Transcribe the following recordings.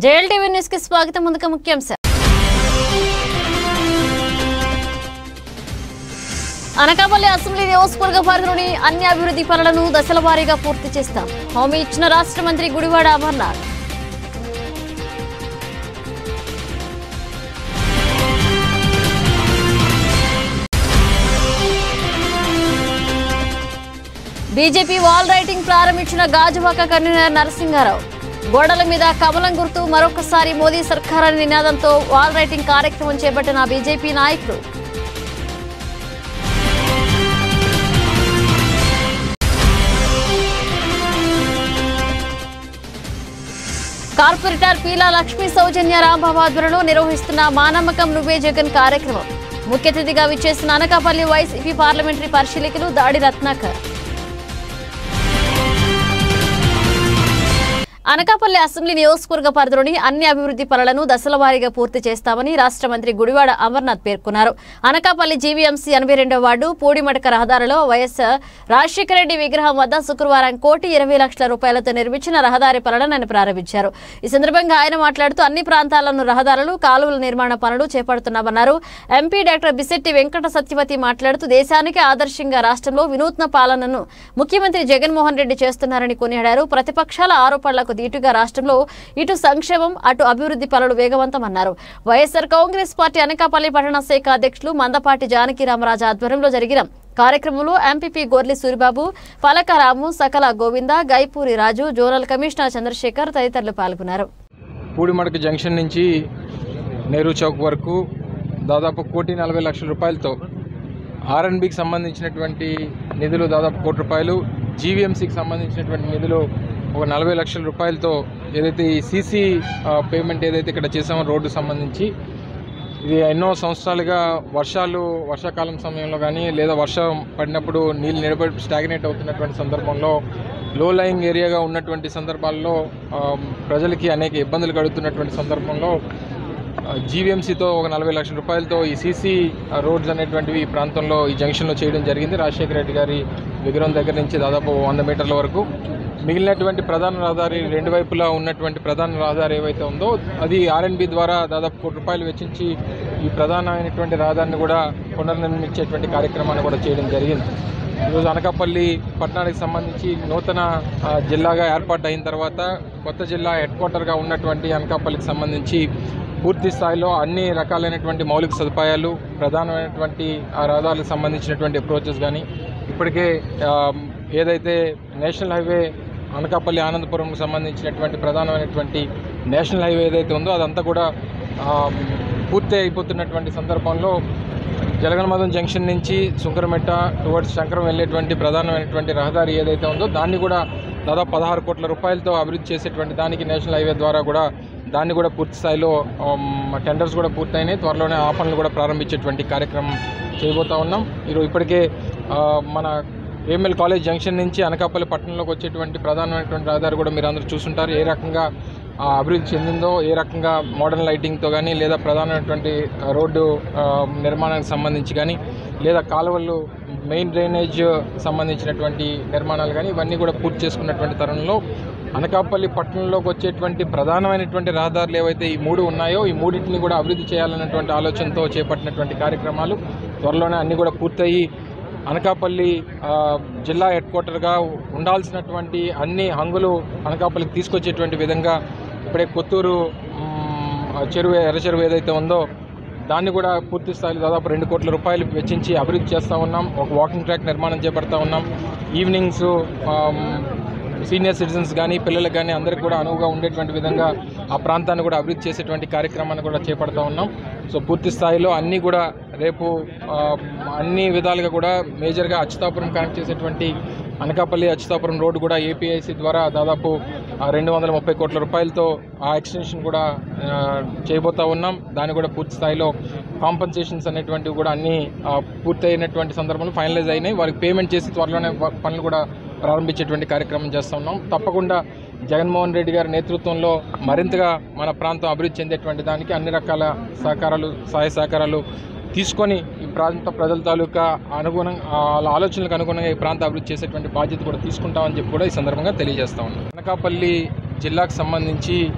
JLTV news కి స్వాగతం ముందుగా ముఖ్యాంశాలు అనకాపల్లి అసెంబ్లీ నియోజకవర్గ పరిధిలోని అన్ని అభివృద్ధి పనులను దశల వారీగా పూర్తి చేస్తాం హామీ ఇచ్చిన రాష్ట్ర మంత్రి Gudivada Amarnath BJP wall writing ప్రారంభించిన గాజువాక కన్వీనర్ నరసింహారావు గోడల మీద కమలం గుర్తు మరొకసారి మోదీ సర్కార్ అనే నినాదంతో వాల్ రైటింగ్ కార్యక్రమం చేపట్టిన బీజేపీ నాయకులు కార్పొరేటర్ పీలా లక్ష్మీ సౌజన్య రాంబాబు ఆధ్వర్యంలో నిర్వహిస్తున్న మానమ్మకం నువ్వే జగన్ కార్యక్రమం ముఖ్య అతిథిగా విచ్చేసిన అనకాపల్లి వైసీపీ పార్లమెంటరీ పరిశీలకులు దాడి రత్నాకర్ అనకాపల్లి అసెంబ్లీ నియోజకవర్గ పరిధిలోని అన్ని అభివృద్ధి పనులను దశల వారీగా పూర్తి చేస్తామని రాష్ట్ర మంత్రి గుడివాడ అమర్నాథ్ పేర్కొన్నారు అనకాపల్లి జీవీఎంసీ ఎనభై రెండవ వార్డు పూడిమడక రహదారిలో వైఎస్ రాజశేఖర రెడ్డి విగ్రహం వద్ద శుక్రవారం కోటి ఇరవై లక్షల రూపాయలతో నిర్మించిన రహదారి పనులను ఆయన ప్రారంభించారు ఈ సందర్భంగా ఆయన మాట్లాడుతూ అన్ని ప్రాంతాలను రహదారులు కాలువల నిర్మాణ పనులు చేపడుతున్నామన్నారు ఎంపీ డాక్టర్ బిశెట్టి వెంకట సత్యవతి మాట్లాడుతూ దేశానికి ఆదర్శంగా రాష్ట్రంలో వినూత్న పాలనను ముఖ్యమంత్రి జగన్మోహన్ రెడ్డి చేస్తున్నారని కొనియాడారు ప్రతిపక్షాల ఆరోపణలకు దీటుగా రాష్ట్రంలో ఇటు సంక్షేమం అటు అభివృద్ధి పనులు వేగవంతమన్నారు వైఎస్ఆర్ కాంగ్రెస్ పార్టీ అనకాపల్లి పట్టణ శాఖ అధ్యక్షులు మందపాటి జానకి రామరాజు ఆధ్వర్యంలో జరిగిన కార్యక్రమంలో ఎంపీపీ గోర్లి సూరిబాబు పలకరాము సకల గోవింద గైపూరి రాజు జోనల్ కమిషనర్ చంద్రశేఖర్ తదితరులు పాల్గొన్నారు పూడిమడక జంక్షన్ నుంచి నెహ్రూ చౌక్ వరకు దాదాపు కోటి నలభై లక్షల రూపాయలతో ఆర్ఎన్బికి సంబంధించినటువంటి నిధులు దాదాపు కోటి రూపాయలు జీవీఎంసీకి సంబంధించినటువంటి నిధులు ఒక నలభై లక్షల రూపాయలతో ఏదైతే ఈ సీసీ పేమెంట్ ఏదైతే ఇక్కడ చేసామో రోడ్డు సంబంధించి ఇది ఎన్నో సంవత్సరాలుగా వర్షాలు వర్షాకాలం సమయంలో కానీ లేదా వర్షం పడినప్పుడు నీళ్ళు నిలబడి స్టాగ్నేట్ అవుతున్నటువంటి సందర్భంలో లో లయింగ్ ఏరియాగా ఉన్నటువంటి సందర్భాల్లో ఆ, ప్రజలకి అనేక ఇబ్బందులు కలుగుతున్నటువంటి సందర్భంలో జీవీఎంసీతో ఒక నలభై లక్షల రూపాయలతో ఈ సీసీ రోడ్స్ అనేటువంటివి ఈ ప్రాంతంలో ఈ జంక్షన్లో చేయడం జరిగింది రాజశేఖర రెడ్డి గారి విగ్రహం దగ్గర నుంచి దాదాపు వంద మీటర్ల వరకు మిగిలినటువంటి ప్రధాన రహదారి రెండు వైపులా ఉన్నటువంటి ప్రధాన రహదారి ఏవైతే ఉందో అది ఆర్ఎన్బి ద్వారా దాదాపు కోటి రూపాయలు వెచ్చించి ఈ ప్రధానమైనటువంటి రహదారిని కూడా పునర్నిర్మించేటువంటి కార్యక్రమాన్ని కూడా చేయడం జరిగింది ఈరోజు అనకాపల్లి పట్టణానికి సంబంధించి నూతన ఆ, జిల్లాగా ఏర్పాటు అయిన తర్వాత కొత్త జిల్లా హెడ్ క్వార్టర్గా ఉన్నటువంటి అనకాపల్లికి సంబంధించి పూర్తి స్థాయిలో అన్ని రకాలైనటువంటి మౌలిక సదుపాయాలు ప్రధానమైనటువంటి ఆ రహదారులకు సంబంధించినటువంటి అప్రోచెస్ కానీ ఇప్పటికే ఆ, ఏదైతే నేషనల్ హైవే అనకాపల్లి ఆనందపురంకు సంబంధించినటువంటి ప్రధానమైనటువంటి నేషనల్ హైవే ఏదైతే ఉందో అదంతా కూడా ఆ, పూర్తి అయిపోతున్నటువంటి సందర్భంలో జలగనమదం జంక్షన్ నుంచి సుంకరమెట్ట టువర్డ్స్ శంకరం వెళ్ళేటువంటి ప్రధానమైనటువంటి రహదారి ఏదైతే ఉందో దాన్ని కూడా దాదాపు పదహారు కోట్ల రూపాయలతో అభివృద్ధి చేసేటువంటి దానికి నేషనల్ హైవే ద్వారా కూడా దాన్ని కూడా పూర్తి స్థాయిలో ఆమ్, టెండర్స్ కూడా పూర్తయినాయి త్వరలోనే ఆ పనులు కూడా ప్రారంభించేటువంటి కార్యక్రమం చేయబోతా ఉన్నాం ఈరోజు ఇప్పటికే ఆ, మన ఏఎంఎల్ కాలేజ్ జంక్షన్ నుంచి అనకాపల్లి పట్టణంలోకి వచ్చేటువంటి ప్రధానమైనటువంటి రహదారి కూడా మీరు అందరూ చూసుంటారు ఏ రకంగా ఆ, అభివృద్ధి చెందిందో ఏ రకంగా మోడర్న్ లైటింగ్తో కానీ లేదా ప్రధానమైనటువంటి ఆ, రోడ్డు ఆ, నిర్మాణానికి సంబంధించి కానీ లేదా కాలువలు మెయిన్ డ్రైనేజ్ సంబంధించినటువంటి నిర్మాణాలు కానీ ఇవన్నీ కూడా పూర్తి చేసుకున్నటువంటి తరుణంలో అనకాపల్లి పట్టణంలోకి వచ్చేటువంటి ప్రధానమైనటువంటి రహదారులు ఏవైతే ఈ మూడు ఉన్నాయో ఈ మూడింటిని కూడా అభివృద్ధి చేయాలన్నటువంటి ఆలోచనతో చేపట్టినటువంటి కార్యక్రమాలు త్వరలోనే అన్నీ కూడా పూర్తయి అనకాపల్లి ఆ, జిల్లా హెడ్ క్వార్టర్గా ఉండాల్సినటువంటి అన్ని హంగులు అనకాపల్లికి తీసుకొచ్చేటువంటి విధంగా ఇప్పుడే కొత్తూరు మ్, ఆ చెరువు ఎర్ర చెరువు ఏదైతే ఉందో దాన్ని కూడా పూర్తి స్థాయిలో దాదాపు రెండు కోట్ల రూపాయలు వెచ్చించి అభివృద్ధి చేస్తూ ఉన్నాం ఒక వాకింగ్ ట్రాక్ నిర్మాణం చేపడతా ఉన్నాం ఈవినింగ్స్ సీనియర్ సిటిజన్స్ కానీ పిల్లలకు కానీ అందరికి కూడా అనువుగా ఉండేటువంటి విధంగా ఆ ప్రాంతాన్ని కూడా అభివృద్ధి చేసేటువంటి కార్యక్రమాన్ని కూడా చేపడతా ఉన్నాం సో పూర్తి స్థాయిలో అన్నీ కూడా రేపు ఆ, అన్ని విధాలుగా కూడా మేజర్గా అచ్యుతాపురం కనెక్ట్ చేసేటువంటి అనకాపల్లి అచ్యుతాపురం రోడ్డు కూడా ఏపీఐసి ద్వారా దాదాపు రెండు వందల ముప్పై కోట్ల రూపాయలతో ఆ ఎక్స్టెన్షన్ కూడా ఆ, చేయబోతా ఉన్నాం దాన్ని కూడా పూర్తి స్థాయిలో కాంపన్సేషన్స్ అనేటువంటివి కూడా అన్నీ ఆ, పూర్తి అయినటువంటి సందర్భంలో ఫైనలైజ్ అయినాయి వారికి పేమెంట్ చేసి త్వరలోనే వ- పనులు కూడా ప్రారంభించేటువంటి కార్యక్రమం చేస్తూ ఉన్నాం తప్పకుండా జగన్మోహన్ రెడ్డి గారి నేతృత్వంలో మరింతగా మన ప్రాంతం అభివృద్ధి చెందేటువంటి దానికి అన్ని రకాల సహకారాలు సహాయ సహకారాలు తీసుకొని ఈ ప్రాంత ప్రజల తాలూకా అనుగుణంగా వాళ్ళ ఆలోచనలకు అనుగుణంగా ఈ ప్రాంత అభివృద్ధి చేసేటువంటి బాధ్యత కూడా తీసుకుంటామని చెప్పి కూడా ఈ సందర్భంగా తెలియజేస్తా ఉన్నాం అనకాపల్లి జిల్లాకు సంబంధించి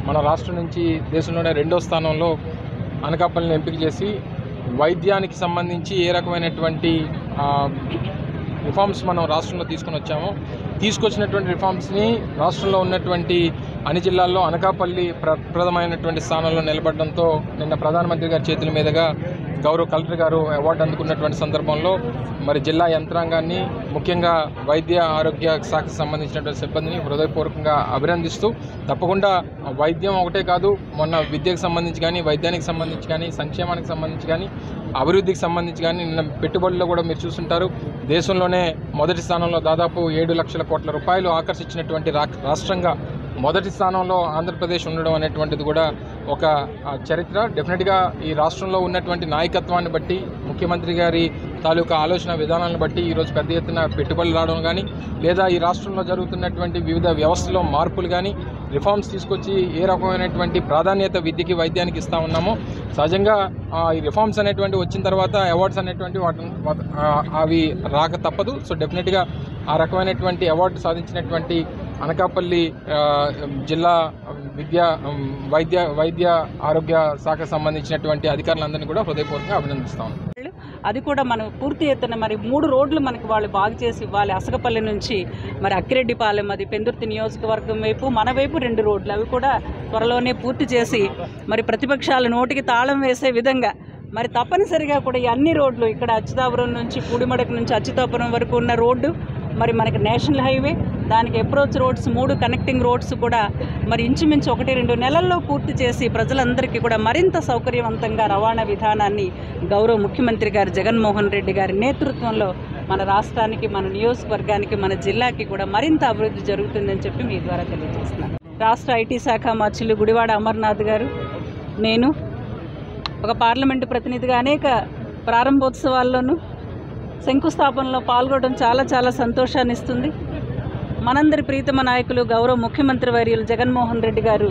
మన రాష్ట్రం నుంచి దేశంలోనే రెండో స్థానంలో అనకాపల్లిని ఎంపిక చేసి వైద్యానికి సంబంధించి ఏ రకమైనటువంటి ఆ, రిఫార్మ్స్ మనం రాష్ట్రంలో తీసుకొని వచ్చామో తీసుకొచ్చినటువంటి రిఫార్మ్స్ని రాష్ట్రంలో ఉన్నటువంటి అన్ని జిల్లాల్లో అనకాపల్లి ప్రప్రదమైనటువంటి స్థానంలో నిలబడడంతో నిన్న ప్రధానమంత్రి గారి చేతుల మీదుగా గౌరవ కలెక్టర్ గారు అవార్డు అందుకున్నటువంటి సందర్భంలో మరి జిల్లా యంత్రాంగాన్ని ముఖ్యంగా వైద్య ఆరోగ్య శాఖకు సంబంధించినటువంటి సిబ్బందిని హృదయపూర్వకంగా అభినందిస్తూ తప్పకుండా వైద్యం ఒకటే కాదు మొన్న విద్యకు సంబంధించి కానీ వైద్యానికి సంబంధించి కానీ సంక్షేమానికి సంబంధించి కానీ అభివృద్ధికి సంబంధించి కానీ నిన్న పెట్టుబడుల్లో కూడా మీరు చూస్తుంటారు దేశంలోనే మొదటి స్థానంలో దాదాపు ఏడు లక్షల కోట్ల రూపాయలు ఆకర్షించినటువంటి రా- రాష్ట్రంగా మొదటి స్థానంలో ఆంధ్రప్రదేశ్ ఉండడం అనేటువంటిది కూడా ఒక ఆ, చరిత్ర డెఫినెట్గా ఈ రాష్ట్రంలో ఉన్నటువంటి నాయకత్వాన్ని బట్టి ముఖ్యమంత్రి గారి తాలూకా ఆలోచన విధానాలను బట్టి ఈరోజు పెద్ద ఎత్తున పెట్టుబడులు రావడం కానీ లేదా ఈ రాష్ట్రంలో జరుగుతున్నటువంటి వివిధ వ్యవస్థలో మార్పులు కానీ రిఫార్మ్స్ తీసుకొచ్చి ఏ రకమైనటువంటి ప్రాధాన్యత విద్యకి వైద్యానికి ఇస్తా ఉన్నామో సహజంగా ఆ, ఈ రిఫార్మ్స్ అనేటువంటి వచ్చిన తర్వాత అవార్డ్స్ అనేటువంటి వాటి వాటి- ఆ, అవి రాక తప్పదు సో డెఫినెట్గా ఆ రకమైనటువంటి అవార్డు సాధించినటువంటి అనకాపల్లి ఆ, జిల్లా విద్య వైద్య వైద్య ఆరోగ్య శాఖకు సంబంధించినటువంటి అధికారులందరినీ కూడా హృదయపూర్వకంగా అభినందిస్తాను అది కూడా మనం పూర్తి ఎత్తున మరి మూడు రోడ్లు మనకి వాళ్ళు బాగు చేసి ఇవ్వాలి అసగపల్లి నుంచి మరి అక్కిరెడ్డిపాలెం అది పెందుర్తి నియోజకవర్గం వైపు మన వైపు రెండు రోడ్లు అవి కూడా త్వరలోనే పూర్తి చేసి మరి ప్రతిపక్షాల నోటికి తాళం వేసే విధంగా మరి తప్పనిసరిగా కూడా ఈ అన్ని రోడ్లు ఇక్కడ అచ్యుతాపురం నుంచి పూడిమడక నుంచి అచ్యుతాపురం వరకు ఉన్న రోడ్డు మరి మనకి నేషనల్ హైవే దానికి అప్రోచ్ రోడ్స్ మూడు కనెక్టింగ్ రోడ్స్ కూడా మరి ఇంచుమించు ఒకటి రెండు నెలల్లో పూర్తి చేసి ప్రజలందరికీ కూడా మరింత సౌకర్యవంతంగా రవాణా విధానాన్ని గౌరవ ముఖ్యమంత్రి గారు జగన్మోహన్ రెడ్డి గారి నేతృత్వంలో మన రాష్ట్రానికి మన నియోజకవర్గానికి మన జిల్లాకి కూడా మరింత అభివృద్ధి జరుగుతుందని చెప్పి మీ ద్వారా తెలియజేస్తున్నాను రాష్ట్ర ఐటీ శాఖ మార్చులు గుడివాడ అమర్నాథ్ గారు నేను ఒక పార్లమెంటు ప్రతినిధిగా అనేక ప్రారంభోత్సవాల్లోనూ శంకుస్థాపనలో పాల్గొనడం చాలా చాలా సంతోషాన్ని ఇస్తుంది మనందరి ప్రీతమ నాయకులు గౌరవ ముఖ్యమంత్రి వర్యులు జగన్మోహన్ రెడ్డి గారు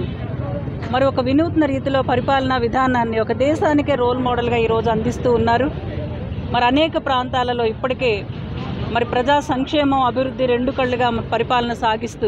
మరి ఒక వినూత్న రీతిలో పరిపాలనా విధానాన్ని ఒక దేశానికే రోల్ మోడల్గా ఈరోజు అందిస్తూ ఉన్నారు మరి అనేక ప్రాంతాలలో ఇప్పటికే మరి ప్రజా సంక్షేమం అభివృద్ధి రెండు కళ్ళుగా పరిపాలన సాగిస్తూ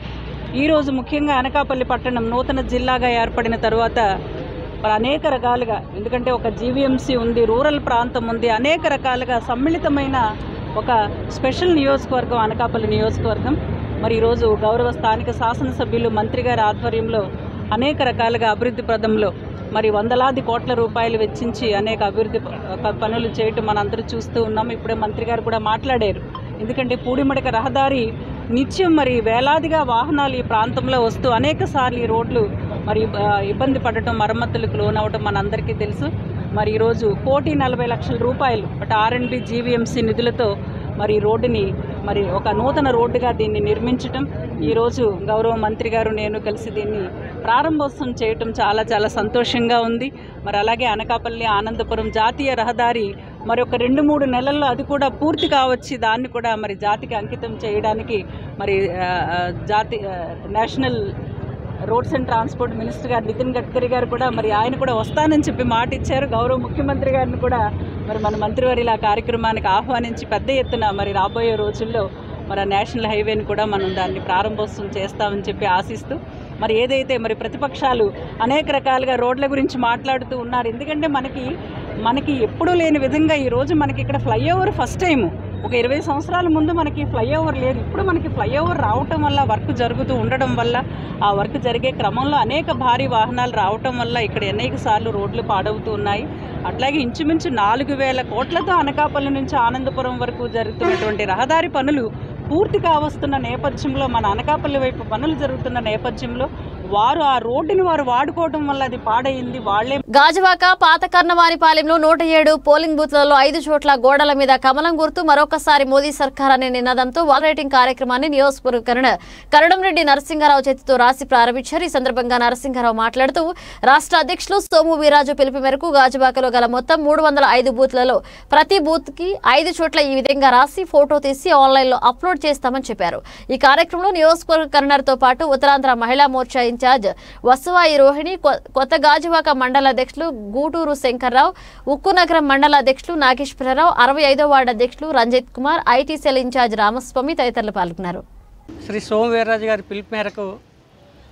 ఈరోజు ముఖ్యంగా అనకాపల్లి పట్టణం నూతన జిల్లాగా ఏర్పడిన తరువాత మరి అనేక రకాలుగా ఎందుకంటే ఒక జీవీఎంసీ ఉంది రూరల్ ప్రాంతం ఉంది అనేక రకాలుగా సమ్మిళితమైన ఒక స్పెషల్ నియోజకవర్గం అనకాపల్లి నియోజకవర్గం మరి ఈరోజు గౌరవ స్థానిక శాసనసభ్యులు మంత్రి గారి ఆధ్వర్యంలో అనేక రకాలుగా అభివృద్ధి ప్రదంలో మరి వందలాది కోట్ల రూపాయలు వెచ్చించి అనేక అభివృద్ధి ప- పనులు చేయటం మనందరూ చూస్తూ ఉన్నాం ఇప్పుడే మంత్రి గారు కూడా మాట్లాడారు ఎందుకంటే పూడిమడక రహదారి నిత్యం మరి వేలాదిగా వాహనాలు ఈ ప్రాంతంలో వస్తూ అనేక సార్లు ఈ రోడ్లు మరి ఆ, ఇబ్బంది పడటం మరమ్మతులకు లోనవటం మనందరికీ తెలుసు మరి ఈరోజు కోటి నలభై లక్షల రూపాయలు బట్ ఆర్ఎండ్బి జీవీఎంసీ నిధులతో మరి ఈ రోడ్డుని మరి ఒక నూతన రోడ్డుగా దీన్ని నిర్మించటం ఈరోజు గౌరవ మంత్రి గారు నేను కలిసి దీన్ని ప్రారంభోత్సవం చేయటం చాలా చాలా సంతోషంగా ఉంది మరి అలాగే అనకాపల్లి ఆనందపురం జాతీయ రహదారి మరి ఒక రెండు మూడు నెలల్లో అది కూడా పూర్తి కావచ్చి దాన్ని కూడా మరి జాతికి అంకితం చేయడానికి మరి ఆ, ఆ, జాతి ఆ, national roads and transport minister గారు నితిన్ గడ్కరీ గారు కూడా మరి ఆయన కూడా వస్తానని చెప్పి మాట ఇచ్చారు గౌరవ ముఖ్యమంత్రి గారిని కూడా మరి మన మంత్రివర్యుల ఆ కార్యక్రమానికి ఆహ్వానించి పెద్ద ఎత్తున మరి రాబోయే రోజుల్లో మరి ఆ నేషనల్ హైవేని కూడా మనం దాన్ని ప్రారంభోత్సవం చేస్తామని చెప్పి ఆశిస్తూ మరి ఏదైతే మరి ప్రతిపక్షాలు అనేక రకాలుగా రోడ్ల గురించి మాట్లాడుతూ ఉన్నారు ఎందుకంటే మనకి మనకి ఎప్పుడూ లేని విధంగా ఈరోజు మనకి ఇక్కడ ఫ్లైఓవర్ ఫస్ట్ టైము ఒక ఇరవై సంవత్సరాల ముందు మనకి ఫ్లైఓవర్ లేదు ఇప్పుడు మనకి ఫ్లైఓవర్ రావటం వల్ల వర్క్ జరుగుతూ ఉండడం వల్ల ఆ వర్క్ జరిగే క్రమంలో అనేక భారీ వాహనాలు రావటం వల్ల ఇక్కడ అనేక సార్లు రోడ్లు పాడవుతూ ఉన్నాయి అట్లాగే ఇంచుమించు నాలుగు వేల కోట్లతో అనకాపల్లి నుంచి ఆనందపురం వరకు జరుగుతున్నటువంటి రహదారి పనులు పూర్తి కావస్తున్న నేపథ్యంలో మన అనకాపల్లి వైపు పనులు జరుగుతున్న నేపథ్యంలో వారు ఆ రోడ్డుని వారు వాడుకోవడం వల్ల అది పాడైంది వాళ్ళే గాజువాక పాత కర్ణవారిపాలెంలో నూట ఏడు పోలింగ్ బూత్లలో ఐదు చోట్ల గోడల మీద కమలం గుర్తు మరొకసారి మోదీ సర్కార్ అనే నినాదంతో వాల్ రైటింగ్ కార్యక్రమాన్ని నియోజకవర్గ కరణ కరడంరెడ్డి నరసింహారావు చేతితో రాసి ప్రారంభించారు ఈ సందర్భంగా నరసింహారావు మాట్లాడుతూ రాష్ట్ర అధ్యక్షులు సోము వీరాజు పిలుపు మేరకు గాజువాకలో గల మొత్తం మూడు వందల ఐదు బూత్లలో ప్రతి బూత్ కి ఐదు చోట్ల ఈ విధంగా రాసి ఫోటో తీసి ఆన్లైన్ లో అప్లోడ్ చేస్తామని చెప్పారు ఈ కార్యక్రమంలో నియోజకవర్గ కన్నర్ తో పాటు ఉత్తరాంధ్ర మహిళా మోర్చా ఇన్ఛార్జ్ వసువాయి రోహిణి కొ- కొత్త గాజువాక మండల అధ్యక్షులు గూటూరు శంకర్రావు ఉక్కునగరం మండల అధ్యక్షులు నాగేశ్వరరావు అరవై ఐదో వార్డు అధ్యక్షులు Ranjith Kumar IT cell incharge Ramaswamy తదితరులు పాల్గొన్నారు శ్రీ సోమవీర్రాజు గారి పిలుపు మేరకు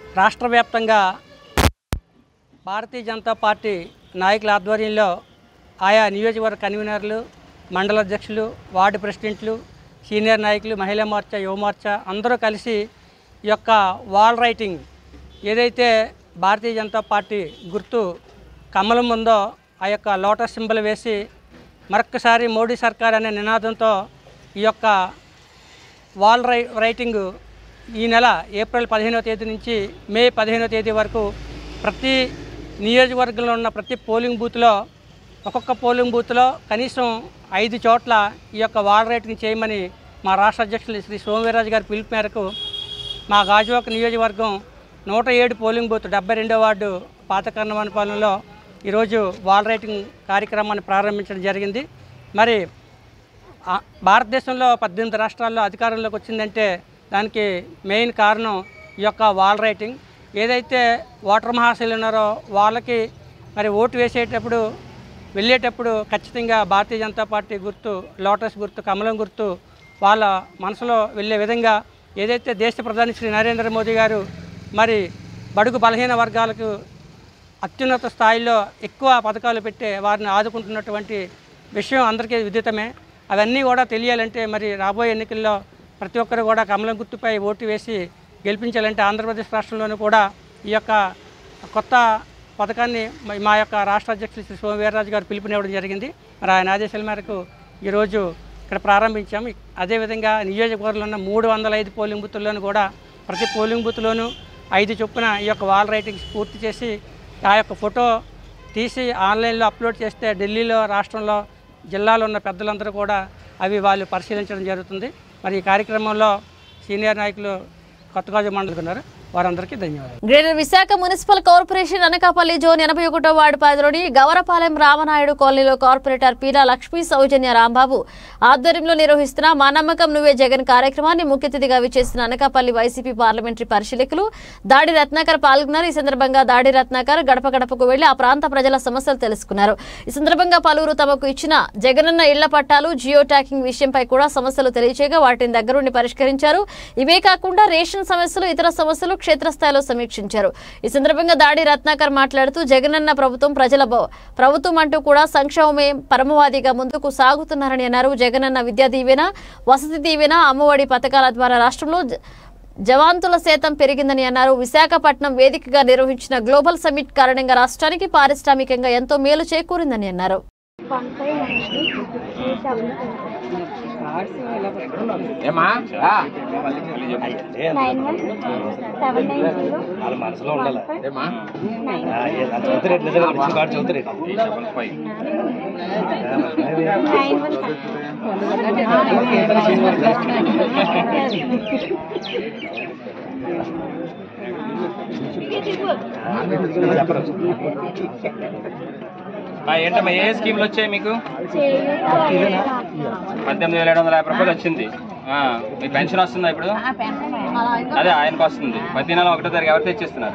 రాష్ట్ర వ్యాప్తంగా భారతీయ జనతా పార్టీ నాయకుల ఆధ్వర్యంలో ఆయా నియోజకవర్గ కన్వీనర్లు మండల అధ్యక్షులు వార్డు ప్రెసిడెంట్లు సీనియర్ నాయకులు మహిళా మోర్చా యువ మోర్చా అందరూ కలిసి ఈ యొక్క వాల్ రైటింగ్ ఏదైతే భారతీయ జనతా పార్టీ గుర్తు కమలం ఉందో ఆ యొక్క లోటస్ సింబల్ వేసి మరొక్కసారి మోడీ సర్కార్ అనే నినాదంతో ఈ యొక్క వాల్ రై రైటింగ్ ఈ నెల ఏప్రిల్ పదిహేనవ తేదీ నుంచి మే పదిహేనవ తేదీ వరకు ప్రతి నియోజకవర్గంలో ఉన్న ప్రతి పోలింగ్ బూత్లో ఒక్కొక్క పోలింగ్ బూత్లో కనీసం ఐదు చోట్ల ఈ యొక్క వాల్ రైటింగ్ చేయమని మా రాష్ట్ర అధ్యక్షులు శ్రీ సోమవీర్రాజు గారి పిలుపు మేరకు మా గాజువాక నియోజకవర్గం నూట ఏడు పోలింగ్ బూత్ డెబ్బై రెండో వార్డు పాత కర్ణవనపాలెంలో ఈరోజు వాల్ రైటింగ్ కార్యక్రమాన్ని ప్రారంభించడం జరిగింది మరి ఆ, భారతదేశంలో పద్దెనిమిది రాష్ట్రాల్లో అధికారంలోకి వచ్చిందంటే దానికి మెయిన్ కారణం ఈ యొక్క వాల్ రైటింగ్ ఏదైతే ఓటర్ మహాశైలు ఉన్నారో వాళ్ళకి మరి ఓటు వేసేటప్పుడు వెళ్ళేటప్పుడు ఖచ్చితంగా భారతీయ జనతా పార్టీ గుర్తు లోటస్ గుర్తు కమలం గుర్తు వాళ్ళ మనసులో వెళ్ళే విధంగా ఏదైతే దేశ ప్రధాని శ్రీ నరేంద్ర మోదీ గారు మరి బడుగు బలహీన వర్గాలకు అత్యున్నత స్థాయిలో ఎక్కువ పథకాలు పెట్టే వారిని ఆదుకుంటున్నటువంటి విషయం అందరికీ విదితమే అవన్నీ కూడా తెలియాలంటే మరి రాబోయే ఎన్నికల్లో ప్రతి ఒక్కరు కూడా కమలం గుర్తుపై ఓటు వేసి గెలిపించాలంటే ఆంధ్రప్రదేశ్ రాష్ట్రంలోనూ కూడా ఈ యొక్క కొత్త పథకాన్ని మ- మా యొక్క రాష్ట్ర అధ్యక్షులు శ్రీ సోమవీర్రాజు గారు పిలుపునివ్వడం జరిగింది మరి ఆయన ఆదేశాల మేరకు ఈరోజు ఇక్కడ ప్రారంభించాము అదేవిధంగా నియోజకవర్గంలో ఉన్న మూడు వందల ఐదు పోలింగ్ బూతుల్లోనూ కూడా ప్రతి పోలింగ్ బూత్లోనూ ఐదు చొప్పున ఈ యొక్క వాల్ రైటింగ్స్ పూర్తి చేసి ఆ యొక్క ఫోటో తీసి ఆన్లైన్లో అప్లోడ్ చేస్తే ఢిల్లీలో రాష్ట్రంలో జిల్లాలో ఉన్న పెద్దలందరూ కూడా అవి వాళ్ళు పరిశీలించడం జరుగుతుంది మరి ఈ కార్యక్రమంలో సీనియర్ నాయకులు కొత్తగాజు మండలికి ఉన్నారు వారందరికీ ధన్యవాదాలు greater Visakha municipal corporation Anakapalli zone ఎనభై ఒకటో వార్డు పరిధిలోని గవరపాలెం రామనాయుడు కాలనీలో కార్పొరేటర్ పీలా లక్ష్మీ సౌజన్య రాంబాబు ఆధ్వర్యంలో నిర్వహిస్తున్న మా నమ్మకం నువ్వే జగన్ కార్యక్రమాన్ని ముఖ్య అతిథిగా విచ్చేసిన అనకాపల్లి వైసీపీ పార్లమెంటరీ పరిశీలకులు దాడి రత్నాకర్ పాల్గొన్నారు ఈ సందర్భంగా దాడి రత్నాకర్ గడప గడపకు వెళ్లి ఆ ప్రాంత ప్రజల సమస్యలు తెలుసుకున్నారు ఈ సందర్భంగా పలువురు తమకు ఇచ్చిన జగనన్న ఇళ్ల పట్టాలు జియో ట్యాకింగ్ విషయంపై కూడా సమస్యలు తెలియచేయగా వాటిని దగ్గరుండి పరిష్కరించారు ఇవే కాకుండా రేషన్ సమస్యలు ఇతర సమస్యలు క్షేత్రస్థాయిలో సమీక్షించారు ఈ సందర్భంగా దాడి రత్నాకర్ మాట్లాడుతూ జగనన్న ప్రభుత్వం ప్రజల భ- ప్రభుత్వం అంటూ కూడా సంక్షేమమే పరమవాదిగా ముందుకు సాగుతున్నారని అన్నారు జగనన్న విద్యా దీవెన వసతి దీవెన అమ్మఒడి పథకాల ద్వారా రాష్ట్రంలో జ- జవాంతుల శాతం పెరిగిందని అన్నారు విశాఖపట్నం వేదికగా నిర్వహించిన గ్లోబల్ సమ్మిట్ కారణంగా రాష్ట్రానికి పారిశ్రామికంగా ఎంతో మేలు చేకూరిందని అన్నారు ఏమా nine one seven nine zero వాళ్ళ మనసులో ఉండాలి ఏమా ఆ, ఏ- అది చదువుతారు నిజంగా మంచి కార్డు చదువుతారు నైన్ వన్ ఆ, ఏంటమ్మా ఏ స్కీమ్లు వచ్చాయి మీకు చేయూత పద్దెనిమిది వేల ఏడు వందల యాభై రూపాయలు వచ్చింది ఆ, మీ పెన్షన్ వస్తుందా ఇప్పుడు అదే ఆయనకు వస్తుంది ప్రతి నెల ఒకటో తారీఖు ఎవరు తెచ్చిస్తున్నారు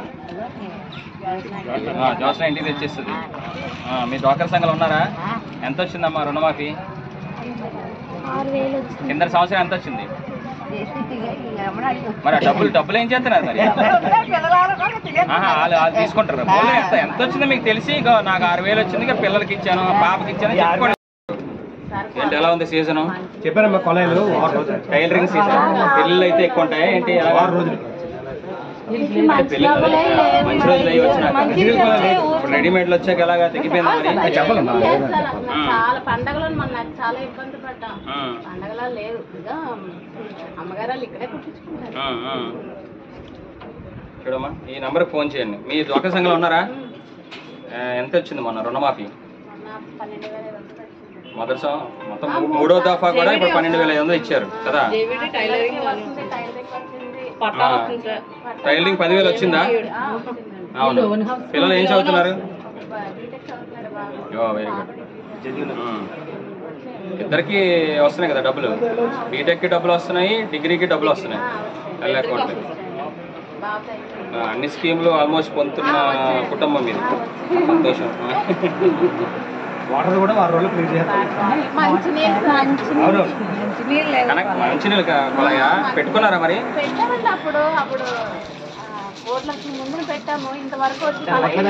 ఆ, జోసన ఇంటికి తెచ్చిస్తుంది ఆ, మీ డ్వాకర్ సంఘాలు ఉన్నారా ఎంత వచ్చిందమ్మా రుణమాఫీ ఆరు వేలు వచ్చింది కింద సంవత్సరం ఎంత వచ్చింది మరి ఆ డబ్బులు డబ్బులు ఏం చేస్తున్నారు మరి ఆహా, వాళ్ళు వాళ్ళు తీసుకుంటారు పోనీ ఎంత ఎంత వచ్చిందో మీకు తెలిసి ఇగో నాకు ఆరు వేలు వచ్చింది ఇక పిల్లలకి ఇచ్చాను పాపకి ఇచ్చాను చెప్పుకోండి ఏంటి ఎలా ఉంది సీజన్ చెప్పారమ్మా కొలాయిలు టైలరింగ్ సీజన్ పెళ్ళిళ్ళు అయితే ఎక్కువ ఉంటాయి ఏంటి ఎలాగా? ఆరు రోజులు అంటే పెళ్ళి అదే, మంచి రోజులు అయ్యి వచ్చినాక ఇప్పుడు రెడీమేడ్లు వచ్చాక ఎలాగా తగ్గిపోయింది మరి చెప్పాలమ్మా చాలా పండగలో మన నాకు చాలా ఇబ్బంది పడ్డాం ఆ, పండగలో లేదు ఇక అమ్మగారు వాళ్ళు ఇక్కడే కుట్టించుకుంటారు ఆ, ఆ. చూడమ్మా ఈ నంబర్కి ఫోన్ చేయండి మీ దొక్క సంఘంలో ఉన్నారా ఆ, ఎంత వచ్చింది మొన్న రుణమాఫీ నాకు పన్నెండు వేల ఐదు వందలు వచ్చింది. మొదటి సం- మొత్తం మూ- మూడో దఫా కూడా ఇప్పుడు పన్నెండు వేల ఐదు వందలు ఇచ్చారు కదా టైలరింగ్ వచ్చింది టైలరింగ్ వచ్చింది ఆ, టైలరింగ్ పదివేలు వచ్చిందా ఆ, వచ్చిందండి అవును పిల్లలు ఏం చదువుతున్నారు బీటెక్ చదువుతున్నారు బాగా ఓ వెరీ గుడ్ ఇద్దరికి వస్తున్నాయి కదా డబ్బులు బీటెక్కి డబ్బులు వస్తున్నాయి డిగ్రీకి డబ్బులు వస్తున్నాయి ఎల్ అకౌంట్ బాగా చదువుతున్నారు. అన్ని స్కీములు ఆల్మోస్ట్ పొందుతున్న కుటుంబం ఇది సంతోషం వాటర్ కూడా వారం రోజులు క్లీన్ చేస్తారు మంచినీళ్ళు అవును కనెక్ట్ మంచినీళ్ళు కొలయా పెట్టుకున్నారా మరి పెట్టామండి అప్పుడు అప్పుడు ఆ, ఓట్లకు ముందు పెట్టాము ఇంతవరకు వచ్చి కలెక్షన్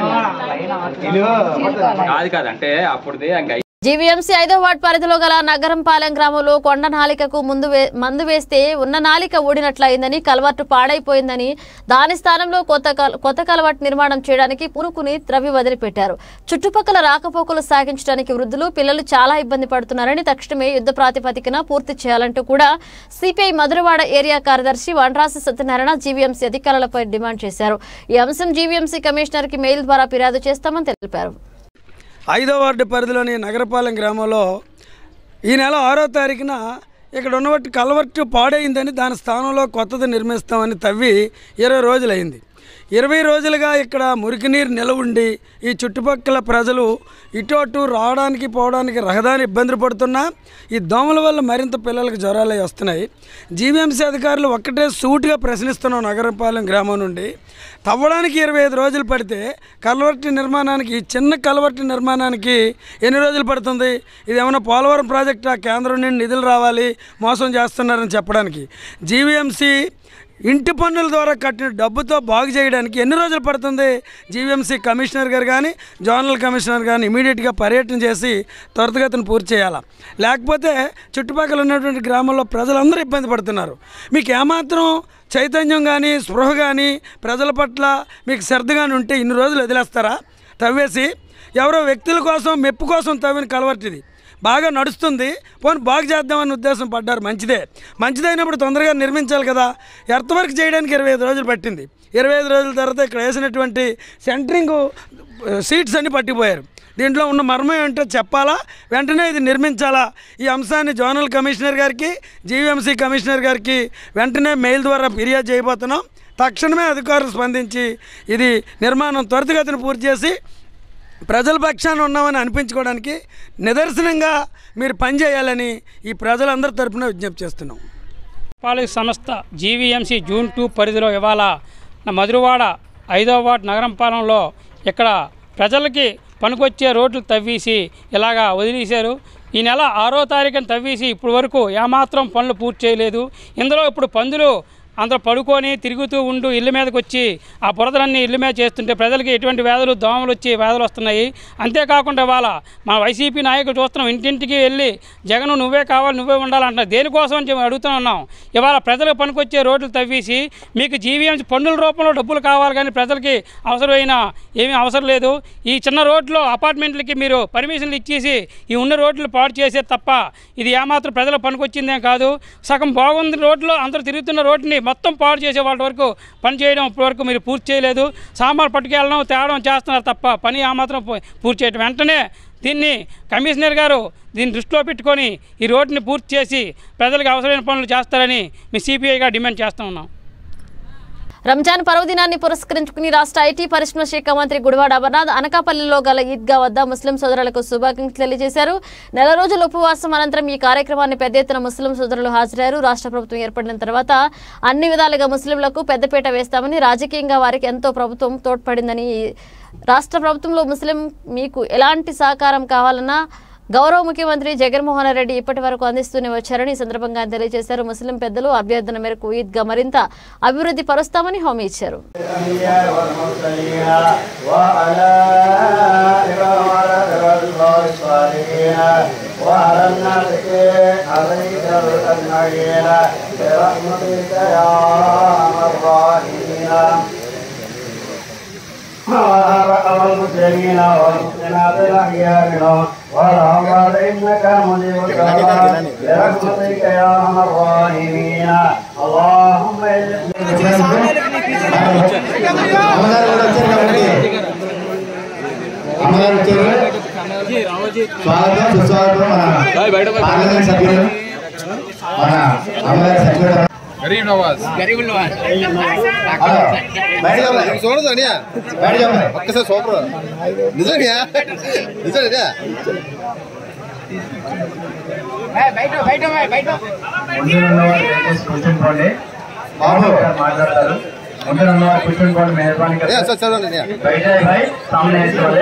చేస్తున్నారు. కాదు కాదు అంటే అప్పుడుది ఇంకా జీవీఎంసీ ఐదో వార్డ్ పరిధిలో గల నగరంపాలెం గ్రామంలో కొండ నాలికకు ముందు వే- మందు వేస్తే ఉన్న నాలిక ఊడినట్లయిందని కలవట్టు పాడైపోయిందని దాని స్థానంలో కొత్త కల- కొత్త కలవట్టు నిర్మాణం చేయడానికి పురుకుని త్రవ్వి వదిలిపెట్టారు చుట్టుపక్కల రాకపోకలు సాగించడానికి వృద్ధులు పిల్లలు చాలా ఇబ్బంది పడుతున్నారని తక్షణమే యుద్ధ ప్రాతిపదికన పూర్తి చేయాలంటూ కూడా సిపిఐ మధురవాడ ఏరియా కార్యదర్శి వనరాసి సత్యనారాయణ జీవీఎంసీ అధికారులపై డిమాండ్ చేశారు ఈ అంశం జీవీఎంసీ కమిషనర్ కి మెయిల్ ద్వారా ఫిర్యాదు చేస్తామని తెలిపారు ఐదో వార్డు పరిధిలోని నగరపాలెం గ్రామంలో ఈ నెల ఆరో తారీఖున ఇక్కడ ఉన్నటువంటి కలవర్టు పాడైందని దాని స్థానంలో కొత్తది నిర్మిస్తామని తవ్వి ఇరవై రోజులైంది ఇరవై రోజులుగా ఇక్కడ మురికి నీరు నిలవ ఉండి ఈ చుట్టుపక్కల ప్రజలు ఇటు అటు రావడానికి పోవడానికి రహదారి ఇబ్బంది పడుతున్నా ఈ దోమల వల్ల మరింత పిల్లలకు జ్వరాలు అవి వస్తున్నాయి జీవీఎంసీ అధికారులు ఒక్కటే సూటిగా ప్రశ్నిస్తున్నాం నగరపాలెం గ్రామం నుండి తవ్వడానికి ఇరవై ఐదు రోజులు పడితే కలవర్టి నిర్మాణానికి ఈ చిన్న కలవర్టి నిర్మాణానికి ఎన్ని రోజులు పడుతుంది ఇది ఏమైనా పోలవరం ప్రాజెక్ట్ ఆ కేంద్రం నుండి నిధులు రావాలి మోసం చేస్తున్నారని చెప్పడానికి జీవీఎంసీ ఇంటి పన్నుల ద్వారా కట్టిన డబ్బుతో బాగు చేయడానికి ఎన్ని రోజులు పడుతుంది జీవీఎంసీ కమిషనర్ గారు కానీ జోనల్ కమిషనర్ కానీ ఇమీడియట్గా పర్యటన చేసి త్వరితగతిన పూర్తి చేయాలి లేకపోతే చుట్టుపక్కల ఉన్నటువంటి గ్రామాల్లో ప్రజలందరూ ఇబ్బంది పడుతున్నారు మీకు ఏమాత్రం చైతన్యం కానీ స్పృహ కానీ ప్రజల పట్ల మీకు శ్రద్ధ కానీ ఉంటే ఇన్ని రోజులు వదిలేస్తారా తవ్వేసి ఎవరో వ్యక్తుల కోసం మెప్పు కోసం తవ్విన కలవర్టిది బాగా నడుస్తుంది పోనీ బాగు చేద్దామని ఉద్దేశం పడ్డారు మంచిదే మంచిదైనప్పుడు తొందరగా నిర్మించాలి కదా ఎర్త్ వర్క్ చేయడానికి ఇరవై ఐదు రోజులు పట్టింది ఇరవై ఐదు రోజుల తర్వాత ఇక్కడ వేసినటువంటి సెంటరింగ్ సీట్స్ అన్ని పట్టిపోయారు దీంట్లో ఉన్న మర్మం ఏంటో చెప్పాలా వెంటనే ఇది నిర్మించాలా ఈ అంశాన్ని జోనల్ కమిషనర్ గారికి జీవీఎంసీ కమిషనర్ గారికి వెంటనే మెయిల్ ద్వారా ఫిర్యాదు చేయబోతున్నాం తక్షణమే అధికారులు స్పందించి ఇది నిర్మాణం త్వరితగతిన పూర్తి చేసి ప్రజల పక్షాన ఉన్నామని అనిపించుకోవడానికి నిదర్శనంగా మీరు పనిచేయాలని ఈ ప్రజలందరి తరపున విజ్ఞప్తి చేస్తున్నాం పాలిక సంస్థ జీవీఎంసీ జూన్ టూ పరిధిలో ఇవాళ నా మధురవాడ ఐదో వార్డ్ నగరంపాలెంలో ఇక్కడ ప్రజలకి పనికొచ్చే రోడ్లు తవ్వేసి ఇలాగా వదిలేశారు ఈ నెల ఆరో తారీఖున తవ్వేసి ఇప్పటి వరకు ఏమాత్రం పనులు పూర్తి చేయలేదు ఇందులో ఇప్పుడు పందులు అందరూ పడుకొని తిరుగుతూ ఉంటూ ఇళ్ళ మీదకి వచ్చి ఆ బురదలన్నీ ఇళ్ళ మీద చేస్తుంటే ప్రజలకి ఎటువంటి వ్యాధులు దోమలు వచ్చి వ్యాధులు వస్తున్నాయి అంతేకాకుండా ఇవాళ మన వైసీపీ నాయకులు చూస్తున్నాం ఇంటింటికి వెళ్ళి జగన్ నువ్వే కావాలి నువ్వే ఉండాలంటున్నారు దేనికోసం అని చెప్పి అడుగుతూ ఉన్నాం ఇవాళ ప్రజలకు పనికొచ్చే రోడ్లు తవ్వేసి మీకు జీవీఎంసీ పన్నుల రూపంలో డబ్బులు కావాలి కానీ ప్రజలకి అవసరమైన ఏమీ అవసరం లేదు ఈ చిన్న రోడ్లో అపార్ట్మెంట్లకి మీరు పర్మిషన్లు ఇచ్చేసి ఈ ఉన్న రోడ్లు పాడు చేసే తప్ప ఇది ఏమాత్రం ప్రజలకు పనికొచ్చిందేం కాదు సగం బాగుంది రోడ్లో అందరూ తిరుగుతున్న రోడ్ని మొత్తం పాడు చేసే వాళ్ళ వరకు పని చేయడం ఇప్పటి వరకు మీరు పూర్తి చేయలేదు సామాన్లు పట్టుకెళ్ళడం తేవడం చేస్తున్నారు తప్ప పని ఆ మాత్రం పూ- పూర్తి చేయడం వెంటనే దీన్ని కమిషనర్ గారు దీన్ని దృష్టిలో పెట్టుకొని ఈ రోడ్ని పూర్తి చేసి ప్రజలకు అవసరమైన పనులు చేస్తారని మీ సిపిఐగా డిమాండ్ చేస్తూ ఉన్నాం రంజాన్ పర్వదినాన్ని పురస్కరించుకుని రాష్ట్ర ఐటీ పరిశ్రమ శాఖ మంత్రి గుడివాడ అమర్నాథ్ అనకాపల్లిలో గల ఈద్గా వద్ద ముస్లిం సోదరులకు శుభాకాంక్షలు తెలియజేశారు నెల రోజుల ఉపవాసం అనంతరం ఈ కార్యక్రమాన్ని పెద్ద ఎత్తున ముస్లిం సోదరులు హాజరయ్యారు రాష్ట్ర ప్రభుత్వం ఏర్పడిన తర్వాత అన్ని విధాలుగా ముస్లింలకు పెద్దపీట వేస్తామని రాజకీయంగా వారికి ఎంతో ప్రభుత్వం తోడ్పడిందని రాష్ట్ర ప్రభుత్వంలో ముస్లిం మీకు ఎలాంటి సహకారం కావాలన్నా గౌరవ ముఖ్యమంత్రి జగన్మోహన్ రెడ్డి ఇప్పటి వరకు అందిస్తూనే వచ్చారని ఈ సందర్భంగా ఆయన తెలియజేశారు ముస్లిం పెద్దలు అభ్యర్థన మేరకు ఈద్గా మరింత అభివృద్ధి పరుస్తామని హామీ ఇచ్చారు وعلى إبراهيم الصالحين وعلى الناس عليك أجمعين برحمتك يا أرحم الراحمين وأرحم المسلمين والمسلمات الأحياء منهم والأموات إنك مجيب الدعاء برحمتك يا أرحم الراحمين اللهم అమ్మగారు వచ్చారు స్వాగతం సుస్వాగతం మన పార్లమెంట్ సభ్యులు మన అమ్మగారు సభ్యులు గరీబ్ నవాజ్ గరీబ్ నవాజ్ చూడదు అనియా ఒక్కసారి సూపర్ నిజంగా నిజంగా బయట బయట బయట కూర్చుంకోండి బాబు మాట్లాడతారు ముందు ఉన్నవారు కూర్చుంకోండి మెహర్బానీ ఏ, సార్, సార్, అన్నయ్య. బయట భాయ్ సామనే వేసుకోండి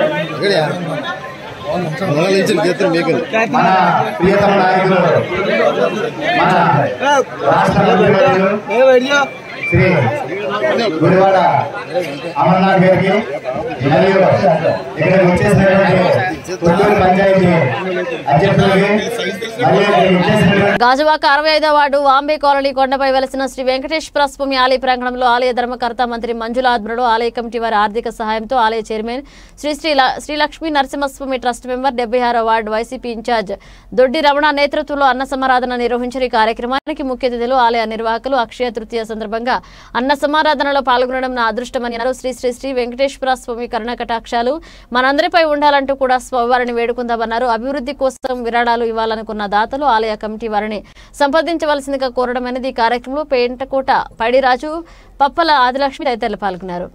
మన ప్రియతమ నాయకులు మన రాష్ట్ర మంత్రివర్యులు శ్రీ గుడివాడ అమర్నాథ్ గారికి మరియు ఇక్కడికి వచ్చేసినటువంటి కొత్తూరు పంచాయతీ అధ్యక్షులకి మరియు ఇక్కడికి వచ్చేసినటువంటి గాజువాక అరవై ఐదో వార్డు వాంబే కాలనీ కొండపై వెలసిన శ్రీ వెంకటేశ్వర స్వామి ఆలయ ప్రాంగణంలో ఆలయ ధర్మకర్త మంత్రి మంజుల ఆధ్వర్యంలో ఆలయ కమిటీ వారి ఆర్థిక సహాయంతో ఆలయ చైర్మన్ శ్రీ శ్రీ ల- శ్రీ లక్ష్మీ నరసింహస్వామి ట్రస్ట్ మెంబర్ డెబ్బై ఆరో వార్డు వైసీపీ ఇన్ఛార్జ్ దొడ్డి రమణ నేతృత్వంలో అన్న సమారాధన నిర్వహించిన ఈ కార్యక్రమానికి ముఖ్య అతిథులు ఆలయ నిర్వాహకులు అక్షయ తృతీయ సందర్భంగా అన్న సమారాధనలో పాల్గొనడం నా అదృష్టమని అన్నారు శ్రీ శ్రీ శ్రీ వెంకటేశ్వర స్వామి కరుణ కటాక్షాలు మనందరిపై ఉండాలంటూ కూడా స్వామివారిని వేడుకుందామన్నారు అభివృద్ధి కోసం విరాళాలు ఇవ్వాలనుకున్న దాతలు ఆలయ కమిటీ వారిని సంప్రదించవలసిందిగా కోరడం అనేది ఈ కార్యక్రమంలో పేంటకోట పడిరాజు పప్పల ఆదిలక్ష్మి తదితరులు పాల్గొన్నారు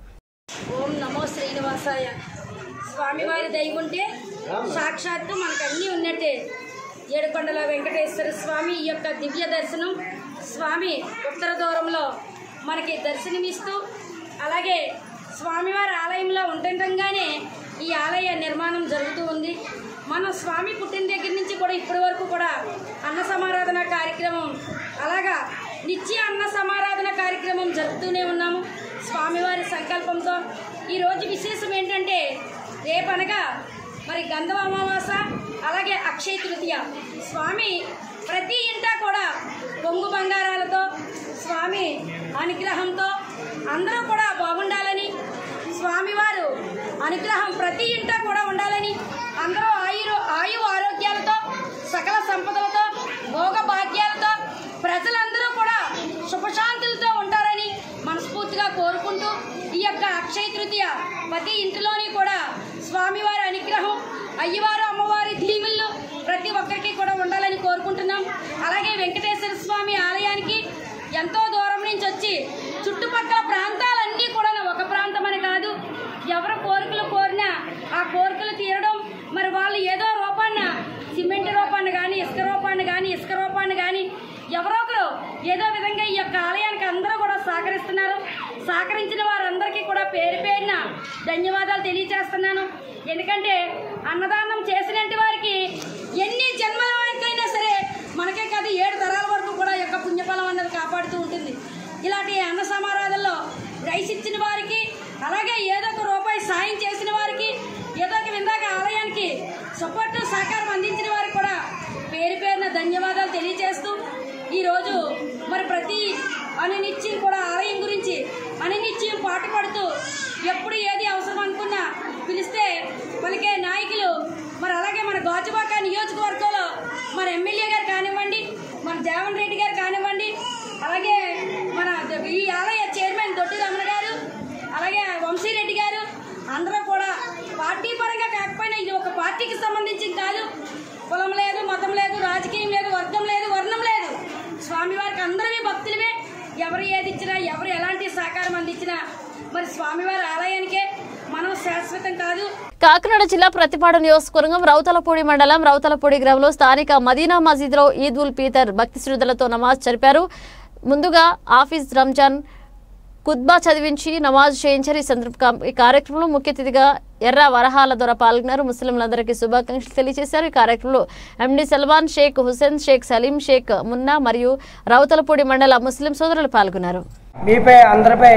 ఓం నమో శ్రీనివాసాయ స్వామివారి దయ ఉంటే సాక్షాత్తు మనకు అన్నీ ఉన్నట్టే ఏడుకొండల వెంకటేశ్వర స్వామి ఈ యొక్క దివ్య దర్శనం స్వామి ఉత్తర దూరంలో మనకి దర్శనమిస్తూ అలాగే స్వామివారి ఆలయంలో ఉంటుండగానే ఈ ఆలయ నిర్మాణం జరుగుతూ ఉంది మనం స్వామి పుట్టిన దగ్గర నుంచి కూడా ఇప్పటి వరకు కూడా అన్న సమారాధన కార్యక్రమం అలాగా నిత్య అన్న సమారాధన కార్యక్రమం జరుపుతూనే ఉన్నాము స్వామివారి సంకల్పంతో ఈరోజు విశేషం ఏంటంటే రేపనగా మరి గంధవ అమావాస అలాగే అక్షయ తృతీయ స్వామి ప్రతి ఇంటా కూడా పొంగు బంగారాలతో స్వామి అనుగ్రహంతో అందరూ కూడా బాగుండాలని స్వామివారు అనుగ్రహం ప్రతి ఇంటా కూడా ఉండాలని అందరూ ఆయు ఆయు ఆరోగ్యాలతో సకల సంపదలతో భోగ భాగ్యాలతో ప్రజలందరూ కూడా సుఖశాంతులతో ఉంటారని మనస్ఫూర్తిగా కోరుకుంటూ ఈ యొక్క అక్షయ తృతీయ ప్రతి ఇంటిలోని కూడా స్వామివారి అనుగ్రహం అయ్యవారు అమ్మవారి దీవుళ్ళు ప్రతి ఒక్కరికి కూడా ఉండాలని కోరుకుంటున్నాం అలాగే వెంకటేశ్వర స్వామి ఆలయానికి ఎంతో దూరం నుంచి వచ్చి చుట్టుపక్కల ప్రాంతాలన్నీ కూడా ఒక ప్రాంతం అని కాదు ఎవరు కోరికలు కోరినా ఆ కోరికలు తీరడం మరి వాళ్ళు ఏదో రూపాన్న సిమెంట్ రూపాన్ని కానీ ఇసుక రూపాన్ని కానీ ఇసుక రూపాన్ని కానీ ఎవరో ఒకరు ఏదో విధంగా ఈ యొక్క ఆలయానికి అందరూ కూడా సహకరిస్తున్నారు సహకరించిన వారందరికీ కూడా పేరు పేరున ధన్యవాదాలు తెలియజేస్తున్నాను ఎందుకంటే అన్నదానం చేసినట్టు వారికి ఎన్ని జన్మల వరకైనా సరే మనకే కాదు ఏడు తరాల వరకు కూడా ఈ యొక్క పుణ్యఫలం అన్నది కాపాడుతూ ఉంటుంది ఇలాంటి అన్న సమారాధనలో రైస్ ఇచ్చిన వారికి అలాగే ఏదో ఒక రూపాయి సాయం చేసిన వారికి ఏదో ఒక విందాక ఆలయానికి సపోర్ట్ సహకారం అందించిన వారికి కూడా పేరు పేరున ధన్యవాదాలు తెలియజేస్తూ ఈరోజు మరి ప్రతి అనునిత్యం కూడా ఆలయం గురించి అనునిత్యం పాట పాడుతూ ఎప్పుడు ఏది అవసరం అనుకున్నా పిలిస్తే పలికే నాయకులు మరి అలాగే మన గాజుబాక నియోజకవర్గంలో మన ఎమ్మెల్యే గారు కానివ్వండి మన జగన్ రెడ్డి గారు కానివ్వండి అలాగే మన ఈ ఆలయ చైర్మన్ దొడ్డి రమణ గారు అలాగే వంశీరెడ్డి గారు అందరూ కూడా పార్టీ పరంగా కాకపోయినా ఇది ఒక పార్టీకి సంబంధించి కాదు కులం లేదు మతం లేదు రాజకీయం లేదు వర్గం లేదు వర్ణం లేదు స్వామివారికి అందరమే భక్తులమే ఎవరు ఏది ఇచ్చినా ఎవరు ఎలాంటి సహకారం అందించినా మరి స్వామివారి ఆలయానికే మనం శాశ్వతం కాదు కాకినాడ జిల్లా ప్రతిపాడు నియోజకవర్గం రౌతలపూడి మండలం రౌతలపూడి గ్రామంలో స్థానిక మదీనా మసీదులో ఈద్ ఉల్ పీతర్ భక్తి శ్రద్ధలతో నమాజ్ జరిపారు ముందుగా ఆఫీస్ రంజాన్ ఖుద్బా చదివించి నమాజ్ చేయించారు ఈ సందర్భంగా ఈ కార్యక్రమంలో ముఖ్య అతిథిగా ఎర్ర వరహాల ద్వారా పాల్గొన్నారు ముస్లింలందరికీ శుభాకాంక్షలు తెలియజేశారు ఈ కార్యక్రమంలో ఎండి సల్మాన్ షేక్ హుసేన్ షేక్ సలీం షేక్ మున్నా మరియు రౌతలపూడి మండల ముస్లిం సోదరులు పాల్గొన్నారు మీపై అందరిపై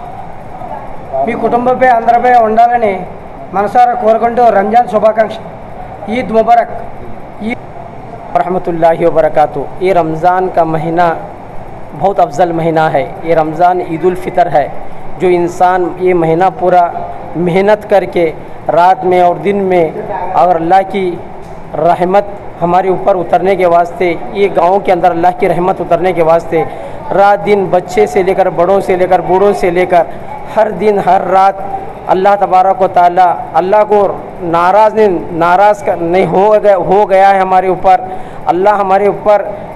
మీ కుటుంబంపై అందరిపై ఉండాలని మనసారా కోరుకుంటూ రంజాన్ శుభాకాంక్ష ఈద్ ముబారక్ ఈద్ रहमतुल्लाहि व बरकातु ये रमज़ान का महीना बहुत अफजल महीना है ये रमज़ान ईद उल फितर है जो इंसान ये महीना पूरा मेहनत करके रात में और दिन में अगर अल्लाह की रहमत हमारे ऊपर उतरने के वास्ते ये गाँव के अंदर अल्लाह की रहमत उतरने के वास्ते रात दिन बच्चे से लेकर बड़ों से लेकर बूढ़ों से लेकर हर दिन हर रात अल्लाह तबारक व ताला अल्लाह को नाराज़ नहीं नाराज़ कर नहीं हो गया हो गया है हमारे ऊपर अल्लाह हमारे ऊपर